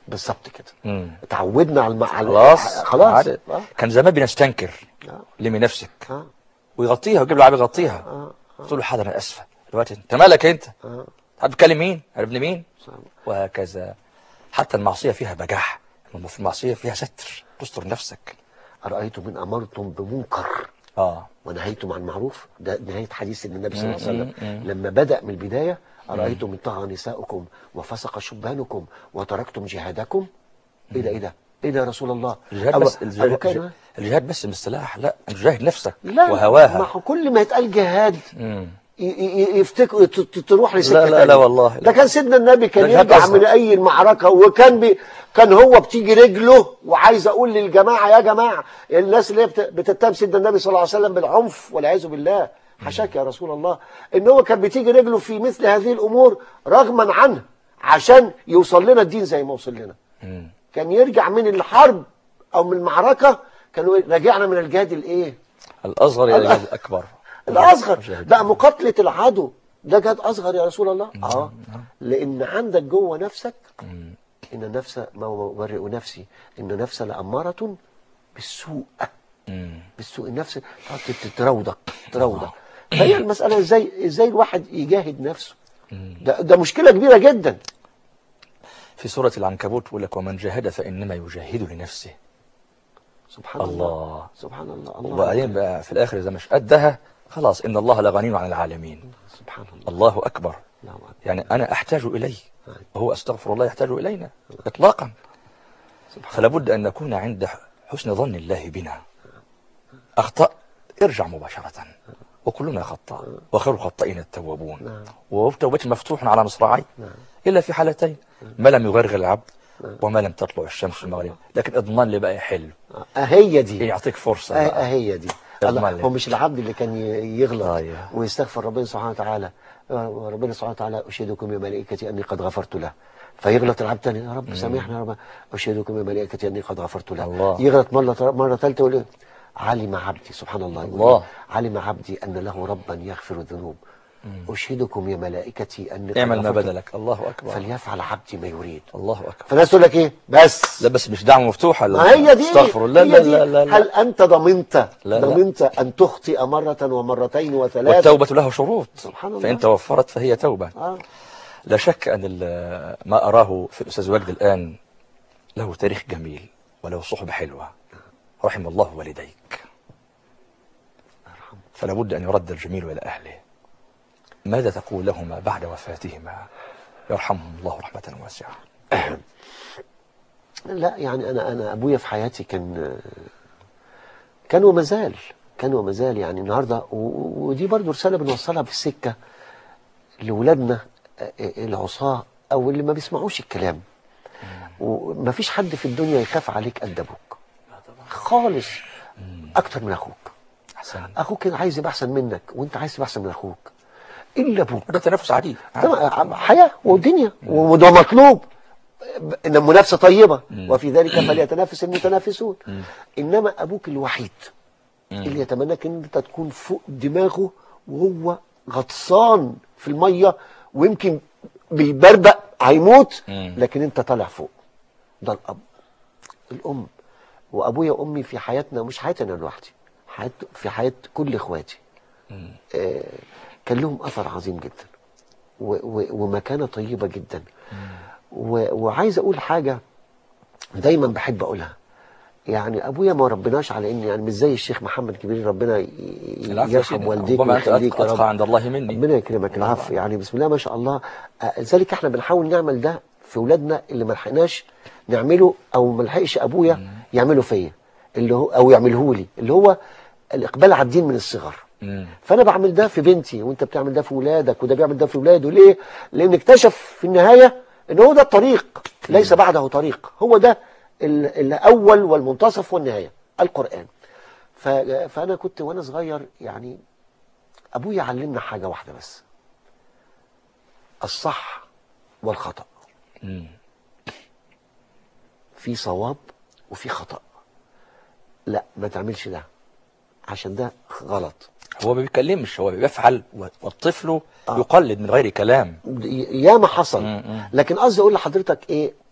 بالظبط كده مم. اتعودنا على الم... على خلاص خلاص عاد. آه. كان زمان بنستنكر آه. لمي نفسك آه. ويغطيها ويجيب له عيب يغطيها آه. قلت له حاضر انا اسفه دلوقتي انت مالك انت آه. حد بتكلم مين انا ابن مين صح. وهكذا حتى المعصيه فيها بجاح في المعصيه فيها ستر تستر نفسك أرأيتم من أمرتم بمنكر اه ونهيتم عن معروف ده نهاية حديث النبي صلى الله عليه مم، وسلم مم. لما بدأ من البداية أرأيتم إن طغى نساؤكم وفسق شبانكم وتركتم جهادكم إيه ده إيه ده إيه ده يا رسول الله الجهاد أبو- بس أبو الجهاد, كان- الجهاد بس بالسلاح لا انت جاهد نفسك لا وهواها ما هو كل ما يتقال جهاد مم. ي- ي- يفتكر ت- ت- تروح لسكه لا، لا، تانية. لا والله. ده كان سيدنا النبي كان ده جهاد يرجع أصغر. من اي المعركه وكان بي كان هو بتيجي رجله وعايز اقول للجماعه يا جماعه الناس اللي هي بت- بتتهم سيدنا النبي صلى الله عليه وسلم بالعنف والعياذ بالله حشاك يا رسول الله ان هو كان بتيجي رجله في مثل هذه الامور رغما عنه عشان يوصل لنا الدين زي ما وصل لنا مم. كان يرجع من الحرب او من المعركه كانوا راجعنا من الجهاد الايه الاصغر يا ال- الجهاد الاكبر الاصغر جاهد. ده مقاتله العدو ده جهاد اصغر يا رسول الله اه لان عندك جوه نفسك مم. ان النفس ما ابرئ نفسي ان النفس لاماره بالسوء مم. بالسوء النفس تقعد تت- تروضك تروضك فهي المساله ازاي ازاي الواحد يجاهد نفسه ده ده مشكله كبيره جدا في سورة العنكبوت بيقول لك ومن جاهد فإنما يجاهد لنفسه سبحان الله, الله. سبحان الله الله وبعدين بقى في الآخر إذا مش قدها خلاص إن الله لغني عن العالمين سبحان الله الله أكبر الله أكبر. يعني أنا أحتاج إليه وهو أستغفر الله يحتاج إلينا إطلاقا فلا بد أن نكون عند حسن ظن الله بنا أخطأ ارجع مباشرة وكلنا خطاء وخير الخطائين التوابون نعم. وتوبتي مفتوح على مصراعي نعم. إلا في حالتين ما لم يغرغر العبد وما لم تطلع الشمس في المغرب لكن اضمن لي بقى يحل اهي دي يعطيك فرصة أه- بقى. اهي دي اضمن الله لي. هو مش العبد اللي كان ي- يغلط أيوه. ويستغفر ربنا سبحانه وتعالى آه، ربنا سبحانه وتعالى اشهدكم يا ملائكتي اني قد غفرت له فيغلط العبد تاني يا رب سامحني يا رب اشهدكم يا ملائكتي اني قد غفرت له الله. يغلط مره مره ثالثه يقول إيه؟ علم عبدي سبحان الله يقول الله. إيه؟ علم عبدي ان له ربا يغفر الذنوب اشهدكم يا ملائكتي اني قد اعمل ما غفرت بدلك الله أكبر فليفعل عبدي ما يريد الله أكبر فالناس تقول لك ايه بس لا بس مش دعوة مفتوحة ما هي دي استغفر الله هي لا دي. لا لا, لا. هل أنت ضمنت لا. ضمنت أن تخطئ مرة ومرتين وثلاث والتوبة له شروط سبحان الله. فإن توفرت فهي توبة آه. لا شك أن ال- ما أراه في الأستاذ وجد الآن له تاريخ جميل وله صحبة حلوة رحم الله والديك فلا بد أن يرد الجميل إلى أهله ماذا تقول لهما بعد وفاتهما يرحمهم الله رحمة واسعة لا يعني أنا أنا أبويا في حياتي كان كان وما زال كان وما زال يعني النهاردة و- ودي برضو رسالة بنوصلها في السكة لولادنا آه، العصاة أو اللي ما بيسمعوش الكلام وما فيش حد في الدنيا يخاف عليك قد أبوك خالص أكتر من أخوك أحسن اخوك كده عايز يبقى احسن منك وانت عايز تبقى احسن من اخوك الا ابوك ده تنافس عديد طبعا حياه ودنيا وده مطلوب ان المنافسه طيبه وفي ذلك فليتنافس المتنافسون انما ابوك الوحيد اللي يتمناك ان انت تكون فوق دماغه وهو غطسان في الميه ويمكن بيبربق هيموت مم. لكن انت طالع فوق ده الاب الام وابويا وامي في حياتنا مش حياتي انا لوحدي حياة في حياه كل اخواتي آه كان لهم اثر عظيم جدا و و ومكانه طيبه جدا و وعايز اقول حاجه دايما بحب اقولها يعني ابويا ما ربناش على ان يعني مش زي الشيخ محمد كبير ربنا ي- العفو يا يرحم سيدي. والديك ربما أنت ويخليك يا رب أتقى عند الله مني ربنا يكرمك العفو يعني بسم الله ما شاء الله آه، لذلك احنا بنحاول نعمل ده في ولادنا اللي ما لحقناش نعمله او ما لحقش ابويا يعمله فيا اللي هو او يعمله لي اللي هو الاقبال على الدين من الصغر مم. فانا بعمل ده في بنتي وانت بتعمل ده في ولادك وده بيعمل ده في ولاده ليه لان اكتشف في النهايه ان هو ده الطريق ليس بعده طريق هو ده ال- الاول والمنتصف والنهايه القران ف- فانا كنت وانا صغير يعني ابويا علمنا حاجه واحده بس الصح والخطا مم. في صواب وفي خطا لا ما تعملش ده عشان ده غلط هو ما بيتكلمش هو بيفعل والطفل آه. يقلد من غير كلام ياما حصل مم. لكن قصدي اقول لحضرتك ايه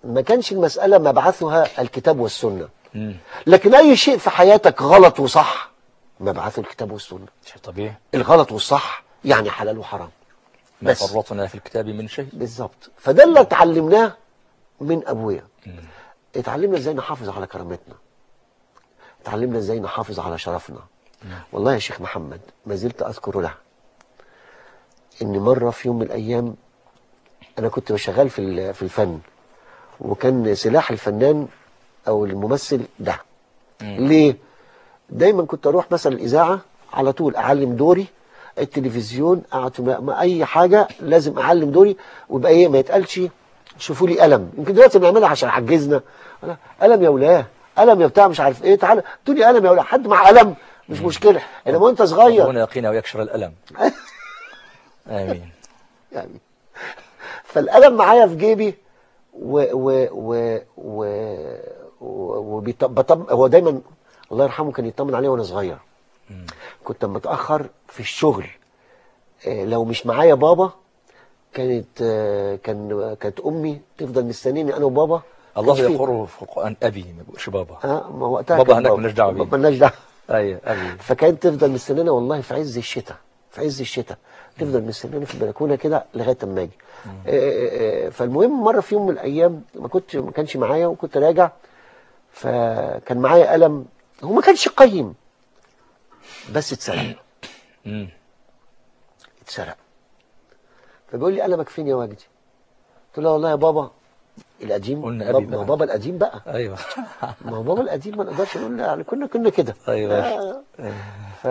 ما كانش المسألة مبعثها الكتاب والسنة مم. لكن أي شيء في حياتك غلط وصح مبعثه الكتاب والسنة شيء طبيعي الغلط والصح يعني حلال وحرام ما بس. فرطنا في الكتاب من شيء بالظبط فده اللي اتعلمناه من أبويا اتعلمنا ازاي نحافظ على كرامتنا اتعلمنا ازاي نحافظ على شرفنا والله يا شيخ محمد ما زلت أذكر له ان مرة في يوم من الأيام أنا كنت شغال في ال- في الفن وكان سلاح الفنان أو الممثل ده ليه؟ دايما كنت أروح مثلا الإذاعة على طول أعلم دوري التلفزيون أعت- ما ما أي حاجة لازم أعلم دوري ويبقى إيه ما يتقالش شوفوا لي قلم يمكن دلوقتي بنعملها عشان عجزنا أنا قلم يا ولاه قلم يا بتاع مش عارف إيه تعالى تقول لي قلم يا ولاه حد مع قلم مش مشكلة إنما وأنت صغير هنا يقينا ويكشر الألم آمين يعني فالقلم معايا في جيبي و و و و و وبيط- بطم هو دايما الله يرحمه كان يطمن عليه وانا صغير كنت متاخر في الشغل آه، لو مش معايا بابا كانت آه، كان كانت امي تفضل مستنيني انا وبابا الله كانش في- يقره في القرآن أبي ما بيقولش بابا اه ما وقتها بابا كان هناك مالناش دعوة بيه. مالناش دعوه أي أبي فكانت تفضل مستنينا والله في عز الشتاء في عز الشتاء تفضل مستنينا في البلكونه كده لغايه اما اجي آه، آه، آه، فالمهم مره في يوم من الايام ما كنت ما كانش معايا وكنت راجع فكان معايا قلم هو ما كانش قيم بس اتسرق مم. اتسرق فبيقول لي قلمك فين يا وجدي قلت له والله يا بابا القديم قلنا أبي بابا, ما هو بقى. بابا القديم بقى أيوه ما هو بابا القديم ما نقدرش نقول يعني كنا كنا كده أيوه آه. ف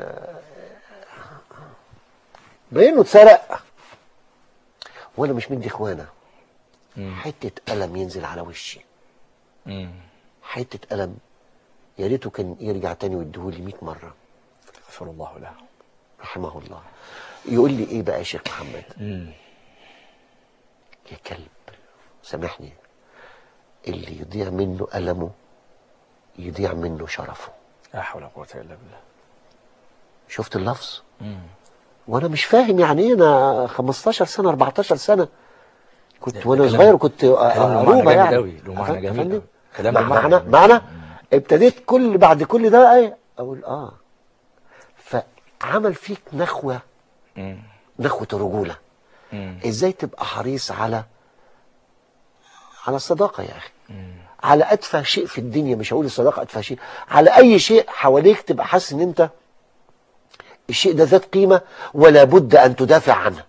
بينه اتسرق وانا مش مدي اخوانا مم. حته قلم ينزل على وشي مم. حته قلم يا ريته كان يرجع تاني ويديهولي 100 مره غفر الله له رحمه الله يقول لي ايه بقى يا شيخ محمد مم. يا كلب سامحني اللي يضيع منه قلمه يضيع منه شرفه لا حول ولا قوة إلا بالله شفت اللفظ مم. وانا مش فاهم يعني ايه انا 15 سنه 14 سنه كنت ده وانا كلام- صغير كنت كلام له اروبه معنى جامد يعني أوي، له معنى أفهم- جميل أفهمني؟ أوي. كلام مع- له معنى معنى جميل. معنى ابتديت كل بعد كل ده ايه اقول اه فعمل فيك نخوه مم. نخوه الرجوله مم. ازاي تبقى حريص على على الصداقه يا اخي مم. على اتفه شيء في الدنيا مش هقول الصداقه اتفه شيء على اي شيء حواليك تبقى حاسس ان انت الشيء ده ذات قيمه ولا بد ان تدافع عنه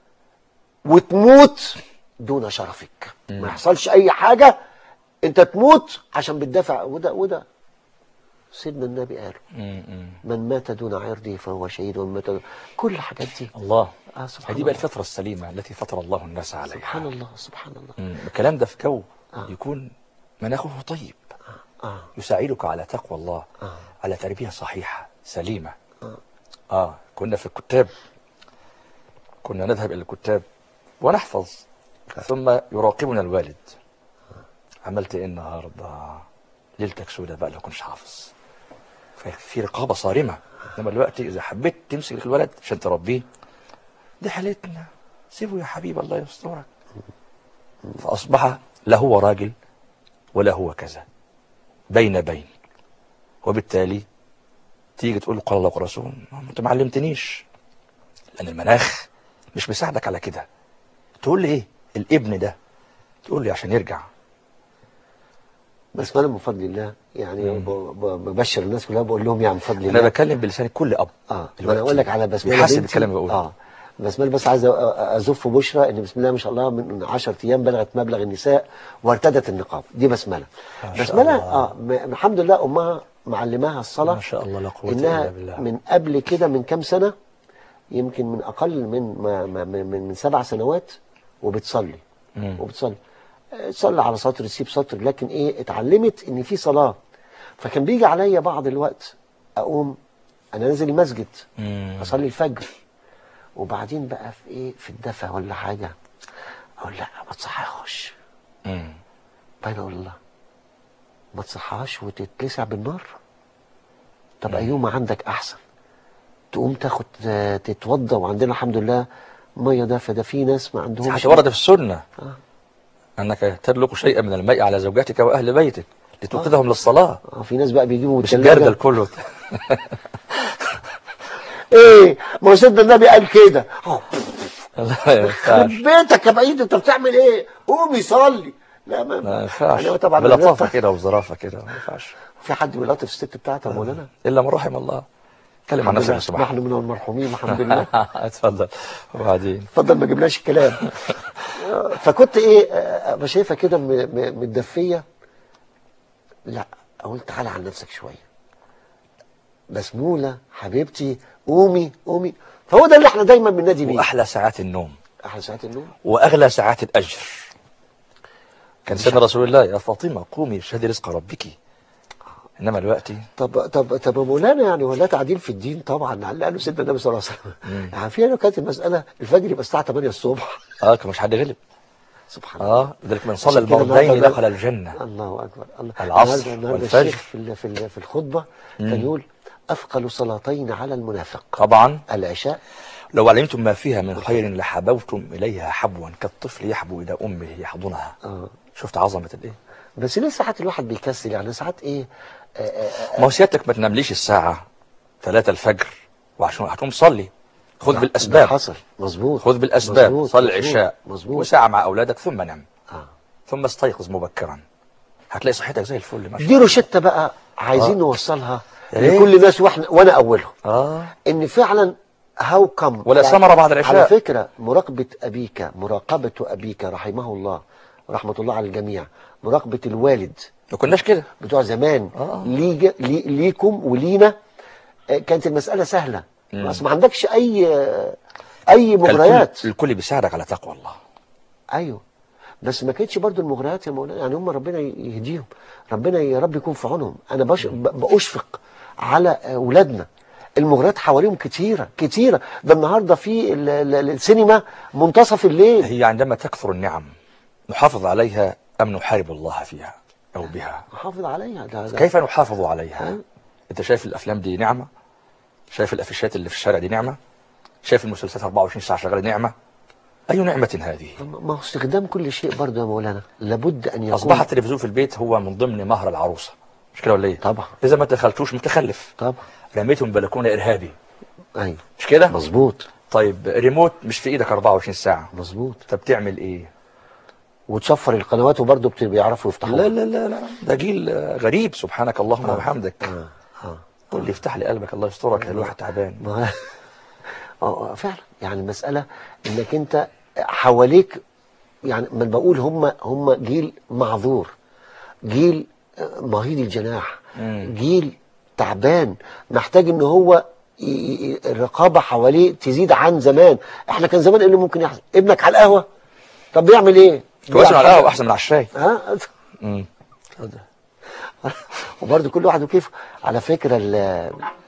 وتموت دون شرفك ما يحصلش اي حاجه انت تموت عشان بتدافع وده وده سيدنا النبي قال مم. مم. من مات دون عرضه فهو شهيد ومن مات دون كل الحاجات دي الله آه سبحان هذه بقى الله الفطرة السليمة التي فطر الله الناس عليها سبحان الله سبحان الله مم. الكلام ده في جو آه. يكون مناخه طيب اه يساعدك على تقوى الله آه. على تربية صحيحة سليمة آه. آه كنا في الكتاب كنا نذهب إلى الكتاب ونحفظ ثم يراقبنا الوالد عملت إيه النهاردة ليلتك سودة بقى لو كنتش حافظ ففي رقابة صارمة إنما دلوقتي إذا حبيت تمسك الولد عشان تربيه دي حالتنا سيبه يا حبيب الله يسترك فأصبح لا هو راجل ولا هو كذا بين بين وبالتالي تيجي تقول له قال الله ورسوله انت ما علمتنيش لان المناخ مش بيساعدك على كده تقول لي ايه الابن ده تقول لي عشان يرجع بس انا من فضل الله يعني مم. ب- ب- ببشر الناس كلها بقول لهم يعني من فضل انا الله بتكلم بلسان كل اب اه ما دلوقتي انا اقول لك على بسمله بيحسن بنتي الكلام اللي بقوله اه بسمله بس عايز أ- أ- ازف بشرى ان بسم الله ما شاء الله من 10 ايام بلغت مبلغ النساء وارتدت النقاب دي بسمله ما شاء بسمله الله. اه م- الحمد لله امها معلماها الصلاه ما شاء الله لا قوه انها الا بالله من قبل كده من كام سنه يمكن من اقل من ما ما من, من, من سبع سنوات وبتصلي مم. وبتصلي آه، تصلي على سطر تسيب سطر لكن ايه اتعلمت ان في صلاه فكان بيجي عليا بعض الوقت اقوم انا نازل المسجد مم. اصلي الفجر وبعدين بقى في ايه في الدفا ولا حاجه اقول لا ما تصحيهاش مم. بعدين اقول الله ما تصحاش وتتلسع بالنار طب ايهما عندك احسن تقوم تاخد آه، تتوضى وعندنا الحمد لله ميه دافيه ده في ناس ما عندهمش حتى ورد في السنه آه. أنك تدلق شيئا من الماء على زوجاتك وأهل بيتك لتوقظهم للصلاة آه، في ناس بقى بيجيبوا مش الثلاجة الجردل كله ايه ما هو سيدنا النبي قال كده لا ما ينفعش بيتك يا بعيد انت بتعمل ايه قوم يصلي لا ما, ما ينفعش يعني هو طبعا بلطافة كده وظرافة كده ما ينفعش في حد بيلاطف الست بتاعته يا مولانا إلا من رحم الله اتكلم عن الحمد لله نفسك سبحانه نحن من المرحومين الحمد لله اتفضل وبعدين اتفضل ما جبناش الكلام فكنت ايه آه، ابقى شايفها كده م- م- متدفيه لا اقول تعالى على نفسك شويه بسموله حبيبتي قومي قومي فهو ده اللي احنا دايما بننادي بيه وأحلى ساعات النوم احلى ساعات النوم وأغلى ساعات الأجر كان سيدنا رسول الله يا فاطمة قومي اشهدي رزق ربك إنما الوقت طب طب طب يا مولانا يعني ولا تعديل في الدين طبعا على اللي قاله سيدنا النبي صلى الله عليه وسلم يعني في لو كانت المساله الفجر يبقى الساعه 8 الصبح اه كان مش حد غلب سبحان الله اه لذلك من صلى عشان كده البردين النهاردة دخل الجنة الله اكبر الله العصر النهارده النهارده والفجر. الشيخ في ال- في ال- في الخطبه كان يقول اثقل صلاتين على المنافق طبعا العشاء لو علمتم ما فيها من خير لحبوتم إليها حبوا كالطفل يحبو إلى أمه يحضنها اه شفت عظمة الإيه بس ليه ساعات الواحد بيكسل يعني ساعات ايه آه، آه، ما هو سيادتك ما تنامليش الساعة 3 الفجر وعشان هتقوم تصلي خذ ده بالأسباب حصل مظبوط خذ بالأسباب مظبوط، صل مظبوط، العشاء مظبوط وساعة مع أولادك ثم نم آه. ثم استيقظ مبكرا هتلاقي صحتك زي الفل ما شاء دي الله روشته بقى عايزين نوصلها يا ريت. لكل الناس واحنا وانا اولهم اه ان فعلا هاو كم ولا ثمرة بعد العشاء. على فكره مراقبه ابيك مراقبه ابيك رحمه الله رحمه الله على الجميع مراقبه الوالد ما كناش كده بتوع زمان آه. ليج... لي... ليكم ولينا آه، كانت المساله سهله مم. بس ما عندكش اي آه، اي مغريات الكل, الكل بيساعدك على تقوى الله ايوه بس ما كانتش برضو المغريات يا مولانا يعني هم ربنا يهديهم ربنا يا رب يكون في عونهم انا بش... ب- باشفق على اولادنا المغريات حواليهم كتيره كتيره ده النهارده في ال- ال- السينما منتصف الليل هي عندما تكثر النعم نحافظ عليها أم نحارب الله فيها أو بها حافظ عليها ده, ده كيف نحافظ عليها ها؟ انت شايف الافلام دي نعمه شايف الافيشات اللي في الشارع دي نعمه شايف المسلسلات 24 ساعه شغاله نعمه اي نعمه هذه ما هو استخدام كل شيء برضه يا مولانا لابد ان يكون اصبح التلفزيون في البيت هو من ضمن مهر العروسه مش كده ولا ايه طبعا اذا ما دخلتوش متخلف طبعا رميته من بلكونه ارهابي ايوه مش كده مظبوط طيب ريموت مش في ايدك 24 ساعه مظبوط طب تعمل ايه وتشفر القنوات وبرضه بت- بيعرفوا يفتحوها لا لا لا لا ده جيل آه، غريب سبحانك اللهم وبحمدك اه اه قول لي افتح لي قلبك الله يسترك الواحد تعبان ما اه آه، فعلا يعني المسألة انك انت حواليك يعني من بقول هم هم جيل معذور جيل آه، مهيض الجناح مم. جيل تعبان محتاج ان هو ي- ي- الرقابة حواليه تزيد عن زمان احنا كان زمان ايه اللي ممكن يحصل ابنك على القهوة طب بيعمل ايه كويس على بيلعب القهوه احسن من على الشاي ها امم وبرضه كل واحد وكيف على فكرة ال-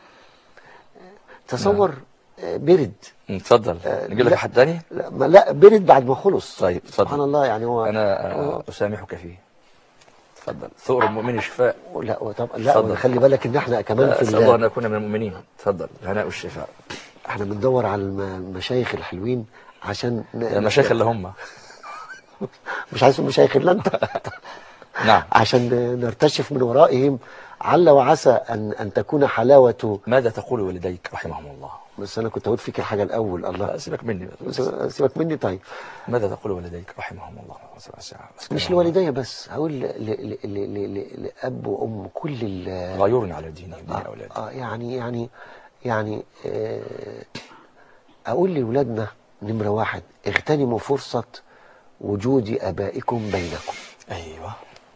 تصور آه، برد اتفضل آه، نجيب لك لا. حد تاني لا, ما- لا برد بعد ما خلص طيب، اتفضل. سبحان الله يعني هو انا آه، اسامحك فيه تفضل ثور المؤمن شفاء لا طب لا اتفضل. خلي بالك ان احنا كمان في اسال الله ال- ان اكون من المؤمنين تفضل الهناء والشفاء احنا بندور على الم- المشايخ الحلوين عشان ن- يا مشايخ اللي هم مش عايز المشايخ الا انت نعم عشان نرتشف من ورائهم عل وعسى ان ان تكون حلاوه ماذا تقول والديك رحمهم الله بس انا كنت اقول فيك الحاجه الاول لا الله سيبك مني بس. سيبك مني طيب ماذا تقول والديك رحمهم الله مش لوالدي بس هقول ل- ل- ل- ل- ل- لاب وام كل ال- غيورني على ديني ودين اولادي آه يعني يعني يعني آه أقول لأولادنا نمرة واحد اغتنموا فرصة وجود آبائكم بينكم ايوه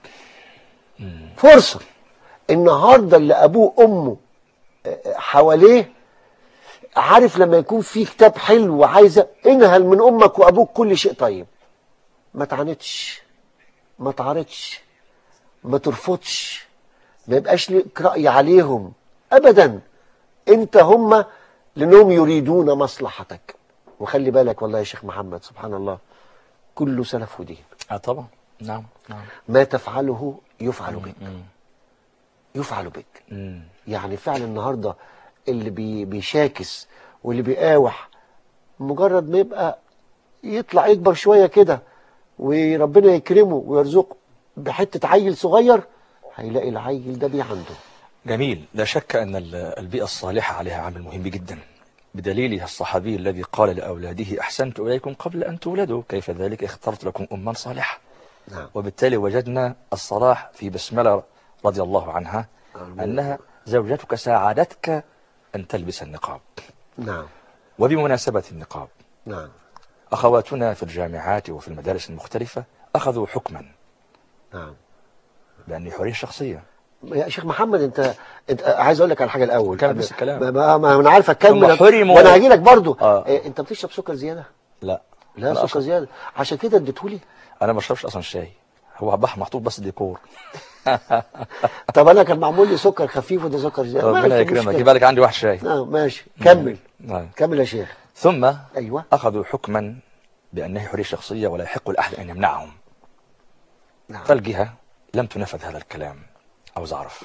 فرصة النهاردة اللي أبوه وأمه آه، حواليه عارف لما يكون في كتاب حلو وعايزة انهل من أمك وأبوك كل شيء طيب ما تعاندش ما تعارضش ما ترفضش ما يبقاش لك رأي عليهم أبدا انت هم لانهم يريدون مصلحتك وخلي بالك والله يا شيخ محمد سبحان الله كل سلف ودين اه طبعا نعم نعم ما تفعله يفعل بك مم. يفعل بك مم. يعني فعلا النهارده اللي بي بيشاكس واللي بيقاوح مجرد ما يبقى يطلع يكبر شويه كده وربنا يكرمه ويرزقه بحته عيل صغير هيلاقي العيل ده بيه عنده جميل لا شك أن ال- البيئة الصالحة عليها عامل مهم جدا بدليل الصحابي الذي قال لأولاده أحسنت إليكم قبل أن تولدوا كيف ذلك اخترت لكم أما صالحة نعم وبالتالي وجدنا الصلاح في بسملة رضي الله عنها أنها زوجتك ساعدتك أن تلبس النقاب نعم وبمناسبة النقاب نعم أخواتنا في الجامعات وفي المدارس المختلفة أخذوا حكما نعم بأن حرية شخصية يا شيخ محمد انت انت عايز اقول لك على حاجه الاول كمل بس الكلام. ما, ما, ما انا عارف اكمل هم حرموا- وانا هاجي لك برضه آه. إيه انت بتشرب سكر زياده لا لا أنا سكر أصلاً- زياده عشان كده اديتهولي أنا ما بشربش أصلا شاي هو بحر محطوط بس ديكور طب انا كان معمول لي سكر خفيف وده سكر زياده ربنا ماشي، يكرمك مشكلة. يبقى لك عندي واحد شاي اه ماشي كمل نعم. كمل يا شيخ ثم ايوه أخذوا حكما بأنه حرية شخصية ولا يحق لأحد أن يمنعهم نعم فالجهة لم تنفذ هذا الكلام عاوز أعرف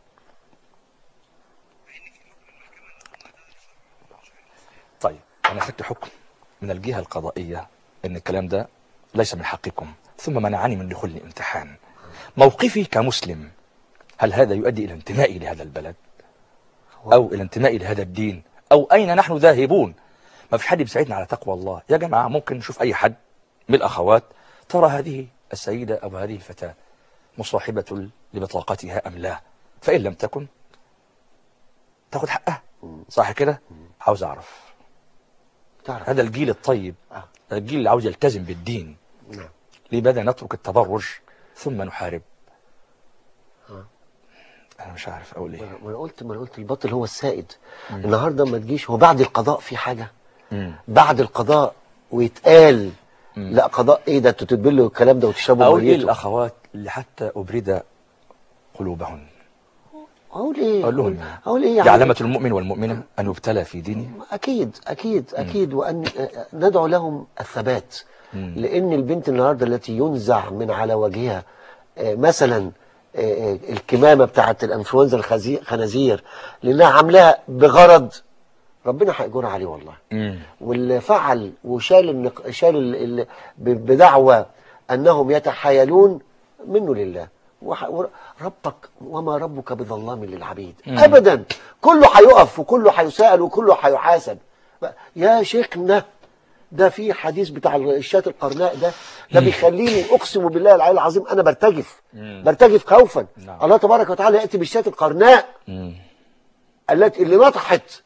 طيب أنا أخذت حكم من الجهة القضائية أن الكلام ده ليس من حقكم ثم منعني من دخول الامتحان موقفي كمسلم هل هذا يؤدي إلى انتمائي لهذا البلد أو إلى انتمائي لهذا الدين أو أين نحن ذاهبون ما فيش حد بيساعدنا على تقوى الله يا جماعة ممكن نشوف أي حد من الأخوات ترى هذه السيدة أو هذه الفتاة مصاحبة لبطاقتها أم لا فإن لم تكن تاخد حقها صح كده عاوز أعرف تعرف هذا الجيل الطيب آه. الجيل اللي عاوز يلتزم بالدين نعم لماذا نترك التبرج ثم نحارب آه. أنا مش عارف أقول إيه ما انا قلت ما انا قلت الباطل هو السائد النهارده ما تجيش هو بعد القضاء في حاجه مم. بعد القضاء ويتقال مم. لا قضاء ايه ده انتوا تتبلوا الكلام ده وتشربوا أقول إيه ميته الأخوات اللي حتى أبرد قلوبهن اقول ايه أقول لهم اقول, إيه؟ أقول ايه دي يعني علامة المؤمن والمؤمنة أن يبتلى في دينه اكيد اكيد اكيد وان ندعو لهم الثبات مم. لان البنت النهارده التي ينزع من على وجهها آه، مثلا آه، آه، الكمامه بتاعت الانفلونزا الخزي- الخنازير لانها عاملاها بغرض ربنا هيجور عليه والله مم. واللي فعل وشال النق... شال ال... ال... ب- بدعوى انهم يتحايلون منه لله وح... ور- ربك وما ربك بظلام للعبيد مم. ابدا كله هيقف وكله هيسال وكله هيحاسب يا شيخنا ده في حديث بتاع الشاة القرناء ده ده بيخليني اقسم بالله العلي العظيم انا برتجف مم. برتجف خوفا نعم. الله تبارك وتعالى ياتي بالشاة القرناء مم. التي اللي نطحت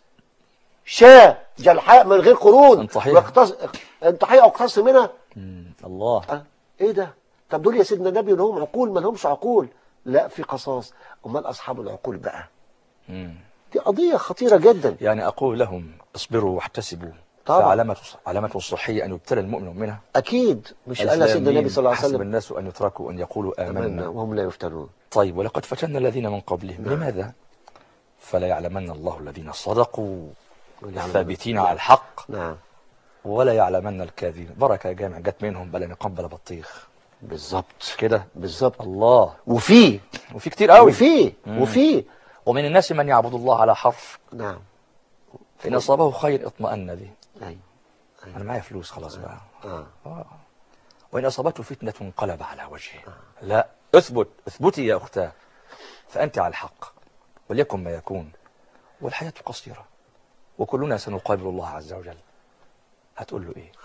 شاة جلحاء من غير قرون انطحيها. واقتص... انطحيها واقتص منها مم. الله أه؟ ايه ده طب دول يا سيدنا النبي لهم عقول ما لهمش عقول لا في قصاص امال اصحاب العقول بقى مم. دي قضية خطيرة جدا يعني أقول لهم اصبروا واحتسبوا طبعا. فعلامة علامته الصحية أن يبتلى المؤمن منها اكيد مش قال سيدنا النبي صلى الله عليه حسب وسلم الناس أن يتركوا أن يقولوا آمنا آمنا وهم لا يفتنون طيب ولقد فتنا الذين من قبلهم نعم. لماذا فلا يعلمن الله الذين صدقوا وليعلمن- الثابتين على الحق نعم ولا يعلمن الكاذبين بركة يا جامع جت منهم بلا نقام بلا بطيخ بالظبط كده بالظبط الله وفي وفي كتير قوي وفي مم. وفي ومن الناس من يعبد الله على حرف نعم فإن أصابه خير اطمأن به ايوه أنا معايا فلوس خلاص بقى اه آه. وإن أصابته فتنة انقلب على وجهه لا اثبت اثبتي يا أختاه فأنت على الحق وليكن ما يكون والحياة قصيرة وكلنا سنقابل الله عز وجل هتقول له إيه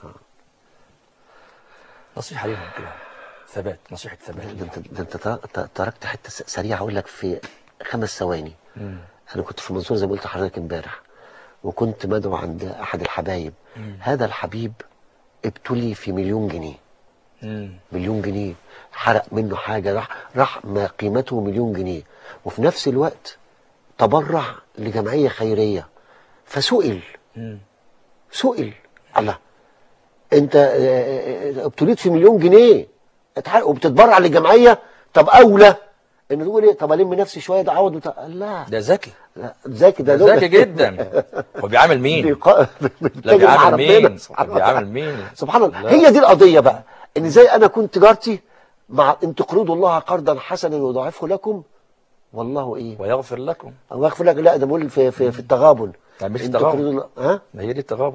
نصيحة ليهم كده ثبات نصيحة ثبات ده ليهم. انت ده انت تر- ت- تركت حته س- سريعه اقول لك في خمس ثواني مم. انا كنت في المنصوره زي ما قلت لحضرتك امبارح وكنت مدعو عند احد الحبايب مم. هذا الحبيب ابتلي في مليون جنيه مم. مليون جنيه حرق منه حاجه راح راح ما قيمته مليون جنيه وفي نفس الوقت تبرع لجمعيه خيريه فسئل مم. سئل الله انت اه، اه، اه، ابتليت في مليون جنيه اتحرق وبتتبرع لجمعيه طب اولى ان تقول ايه طب الم نفسي شويه ده عوض وت- لا ده ذكي لا، ذكي ده ده لغة. ذكي جدا هو بيعامل مين بيقا- لا بيتاجر مع بيعامل ربنا مين سبحان الله. بيعامل مين سبحان الله لا. هي دي القضيه بقى ان زي انا كنت جارتي مع ان تقرضوا الله قرضا حسنا يضاعفه لكم والله ايه ويغفر لكم او يغفر لك لا ده بقول في في, في التغابن يعني مش إن التغابن. تقرضوا الله ها ما هي دي التغابن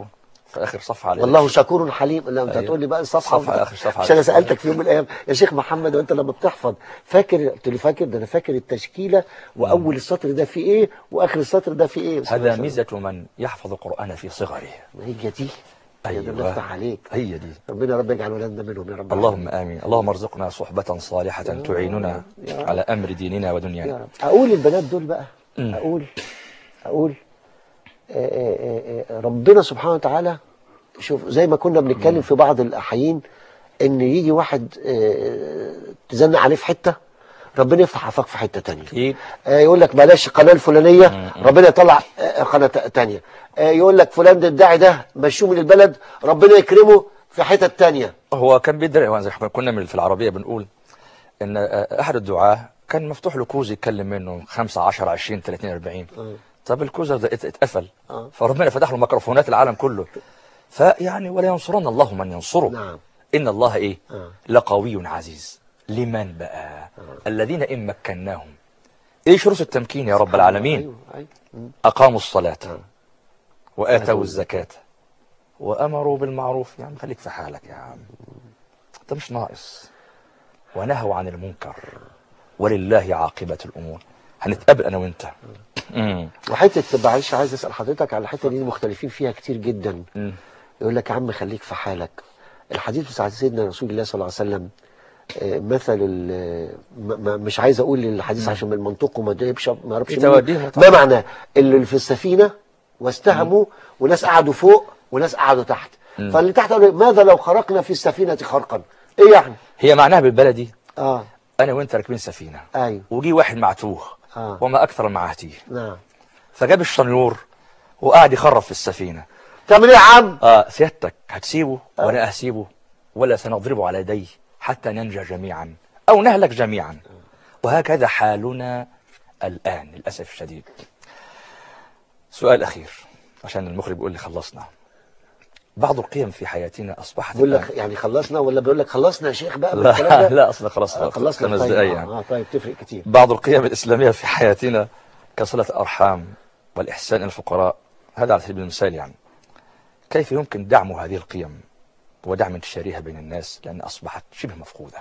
في اخر صفحه على والله شكور حليم لا انت أيوة. هتقول لي بقى الصفحه صفحة آخر صفحة. عشان انا سالتك في يوم من الايام يا شيخ محمد وانت لما بتحفظ فاكر قلت لي فاكر ده انا فاكر التشكيله واول السطر ده فيه ايه واخر السطر ده فيه ايه بس ما هذا شاء ميزه من يحفظ القران في صغره الله. هي دي هي ده أيوة. بفتح عليك هي دي ربنا يا رب يجعل ولادنا منهم يا رب اللهم امين اللهم ارزقنا صحبه صالحه تعيننا يا رب. على امر ديننا يا ودنيانا رب اقول البنات دول بقى مم. اقول اقول آه، آه، آه، ربنا سبحانه وتعالى شوف زي ما كنا بنتكلم في بعض الاحايين ان يجي واحد آه، تزنق عليه في حته ربنا يفتح افاق في حته تانية اكيد آه، يقول لك بلاش القناه الفلانيه ربنا يطلع آه، قناه تانية آه، يقول لك فلان ده الداعي ده مشوه من البلد ربنا يكرمه في حته تانية هو كان بيدري زي ما كنا من- في العربيه بنقول ان آه، احد الدعاه كان مفتوح له كوز يتكلم منه 5 10 20 30 40 آه. طب الكوز ده ات- اتقفل آه. فربنا فتح له ميكروفونات العالم كله فيعني ولا ينصرن الله من ينصره نعم ان الله ايه آه. لقوي عزيز لمن بقى الذين ان مكناهم ايه شروط التمكين يا رب العالمين ايوه ايوه مم. اقاموا الصلاه آه. واتوا الزكاه وامروا بالمعروف يا عم خليك في حالك يا عم انت مش ناقص ونهوا عن المنكر ولله عاقبه الامور هنتقابل انا وانت مم. وحته معلش عايز اسال حضرتك على الحته دي مختلفين فيها كتير جدا مم. يقول لك يا عم خليك في حالك الحديث بتاع سيدنا رسول الله صلى الله عليه وسلم آه، مثل ال- م- م- مش عايز اقول الحديث عشان من منطقه ما جايبش ما اعرفش في منين. توجيه ما طبعا. معنى اللي في السفينه واستهموا وناس قعدوا فوق وناس قعدوا تحت فاللي تحت قالوا ماذا لو خرقنا في السفينه خرقا ايه يعني هي معناها بالبلدي اه انا وانت راكبين سفينه ايوه وجي واحد معتوه آه. وما اكثر معاتيه نعم فجاب الشنيور وقعد يخرب في السفينه تعمل ايه يا عم اه سيادتك هتسيبه وانا هسيبه ولا سنضربه على يديه حتى ننجى جميعا او نهلك جميعا وهكذا حالنا الان للاسف الشديد سؤال اخير عشان المخرج بيقول لي خلصنا بعض القيم في حياتنا اصبحت بقول الآن- لك يعني خلصنا ولا بيقول لك خلصنا يا شيخ بقى لا بالكلام ده؟ لا اصلا خلاص آه، خلصنا خمس طيب دقايق آه، يعني اه طيب تفرق كتير بعض القيم الإسلامية في حياتنا كصلة الأرحام والإحسان إلى الفقراء هذا على سبيل المثال يعني كيف يمكن دعم هذه القيم ودعم انتشارها بين الناس لأن أصبحت شبه مفقودة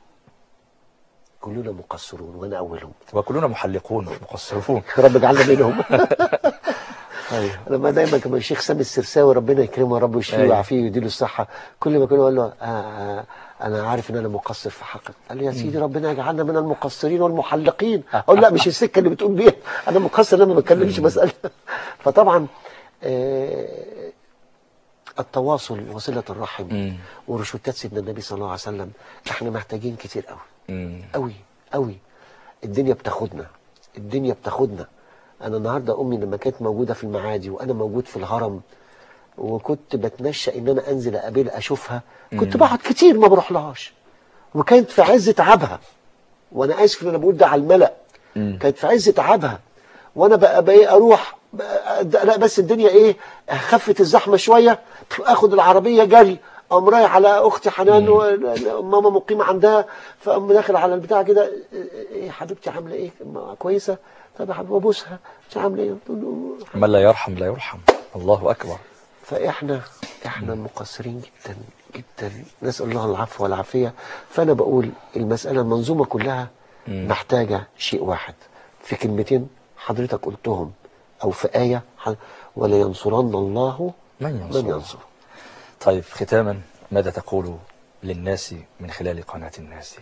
كلنا مقصرون وانا اولهم وكلنا محلقون مش مقصرون رب اجعلنا منهم أيوه. لما دايما كان الشيخ سامي السرساوي ربنا يكرمه يا رب ويشفيه أيوة. ويعافيه ويديله الصحه كل ما كنا اقول له آه آه انا عارف ان انا مقصر في حقك قال لي يا سيدي ربنا يجعلنا من المقصرين والمحلقين اقول لا مش السكه اللي بتقول بيها انا مقصر انا ما بتكلمش مساله فطبعا آه التواصل وصله الرحم مم. وروشتات سيدنا النبي صلى الله عليه وسلم احنا محتاجين كتير قوي مم. قوي قوي الدنيا بتاخدنا الدنيا بتاخدنا انا النهارده امي لما كانت موجوده في المعادي وانا موجود في الهرم وكنت بتمشى ان انا انزل اقابلها اشوفها كنت بقعد كتير ما بروح لهاش وكانت في عز تعبها وانا اسف ان انا بقول ده على الملأ مم. كانت في عز تعبها وانا بقى بقى إيه اروح بقى لا بس الدنيا ايه خفت الزحمه شويه اخد العربيه جري اقوم رايح على اختي حنان و- ماما مقيمه عندها فاقوم داخل على البتاع كده ايه حبيبتي عامله ايه ما- كويسه طب يا حبيبي ابوسها انت عامله ايه تقول له من لا يرحم لا يرحم الله أكبر فاحنا احنا مقصرين جدا جدا نسال الله العفو والعافيه فانا بقول المساله المنظومه كلها مم. محتاجه شيء واحد في كلمتين حضرتك قلتهم او في ايه ح- ولا ينصرن الله من من ينصر ينصر طيب ختاما ماذا تقول للناس من خلال قناة الناس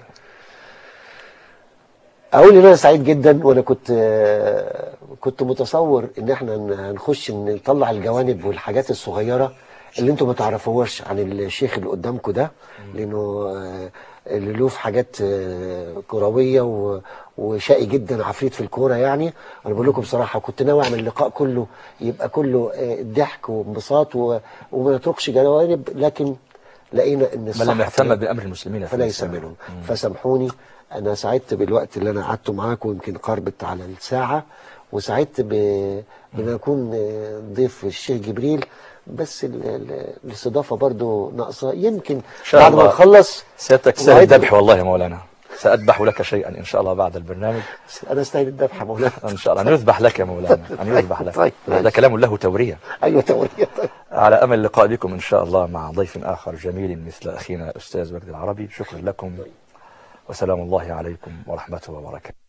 اقول ان انا سعيد جدا وانا كنت آه، كنت متصور ان احنا ن- هنخش نطلع الجوانب والحاجات الصغيره اللي انتم ما تعرفوهاش عن الشيخ اللي قدامكم ده لانه آه، اللي له في حاجات آه، كرويه و- وشقي جدا عفريت في الكوره يعني انا بقول لكم بصراحه كنت ناوي اعمل اللقاء كله يبقى كله آه، ضحك وانبساط و- وما نتركش جوانب لكن لقينا ان من الصح لم يهتم في- بأمر المسلمين فليس فليس منهم فسامحوني انا سعدت بالوقت اللي انا قعدته معاكم يمكن قربت على الساعه وسعدت ب... بان اكون ضيف الشيخ جبريل بس ال- ال- الاستضافه برضو ناقصه يمكن شاء بعد ما الله. نخلص سيادتك سهل وعيد- الذبح والله يا مولانا سأذبح لك شيئا إن شاء الله بعد البرنامج انا استاهل الذبح مولانا إن شاء الله أن يذبح لك يا مولانا أن يذبح لك طيب، هذا ماشي. كلام له تورية ايوه توريه طيب على أمل اللقاء بكم إن شاء الله مع ضيف آخر جميل مثل أخينا الأستاذ وجد العربي شكرا لكم وسلام الله عليكم ورحمته وبركاته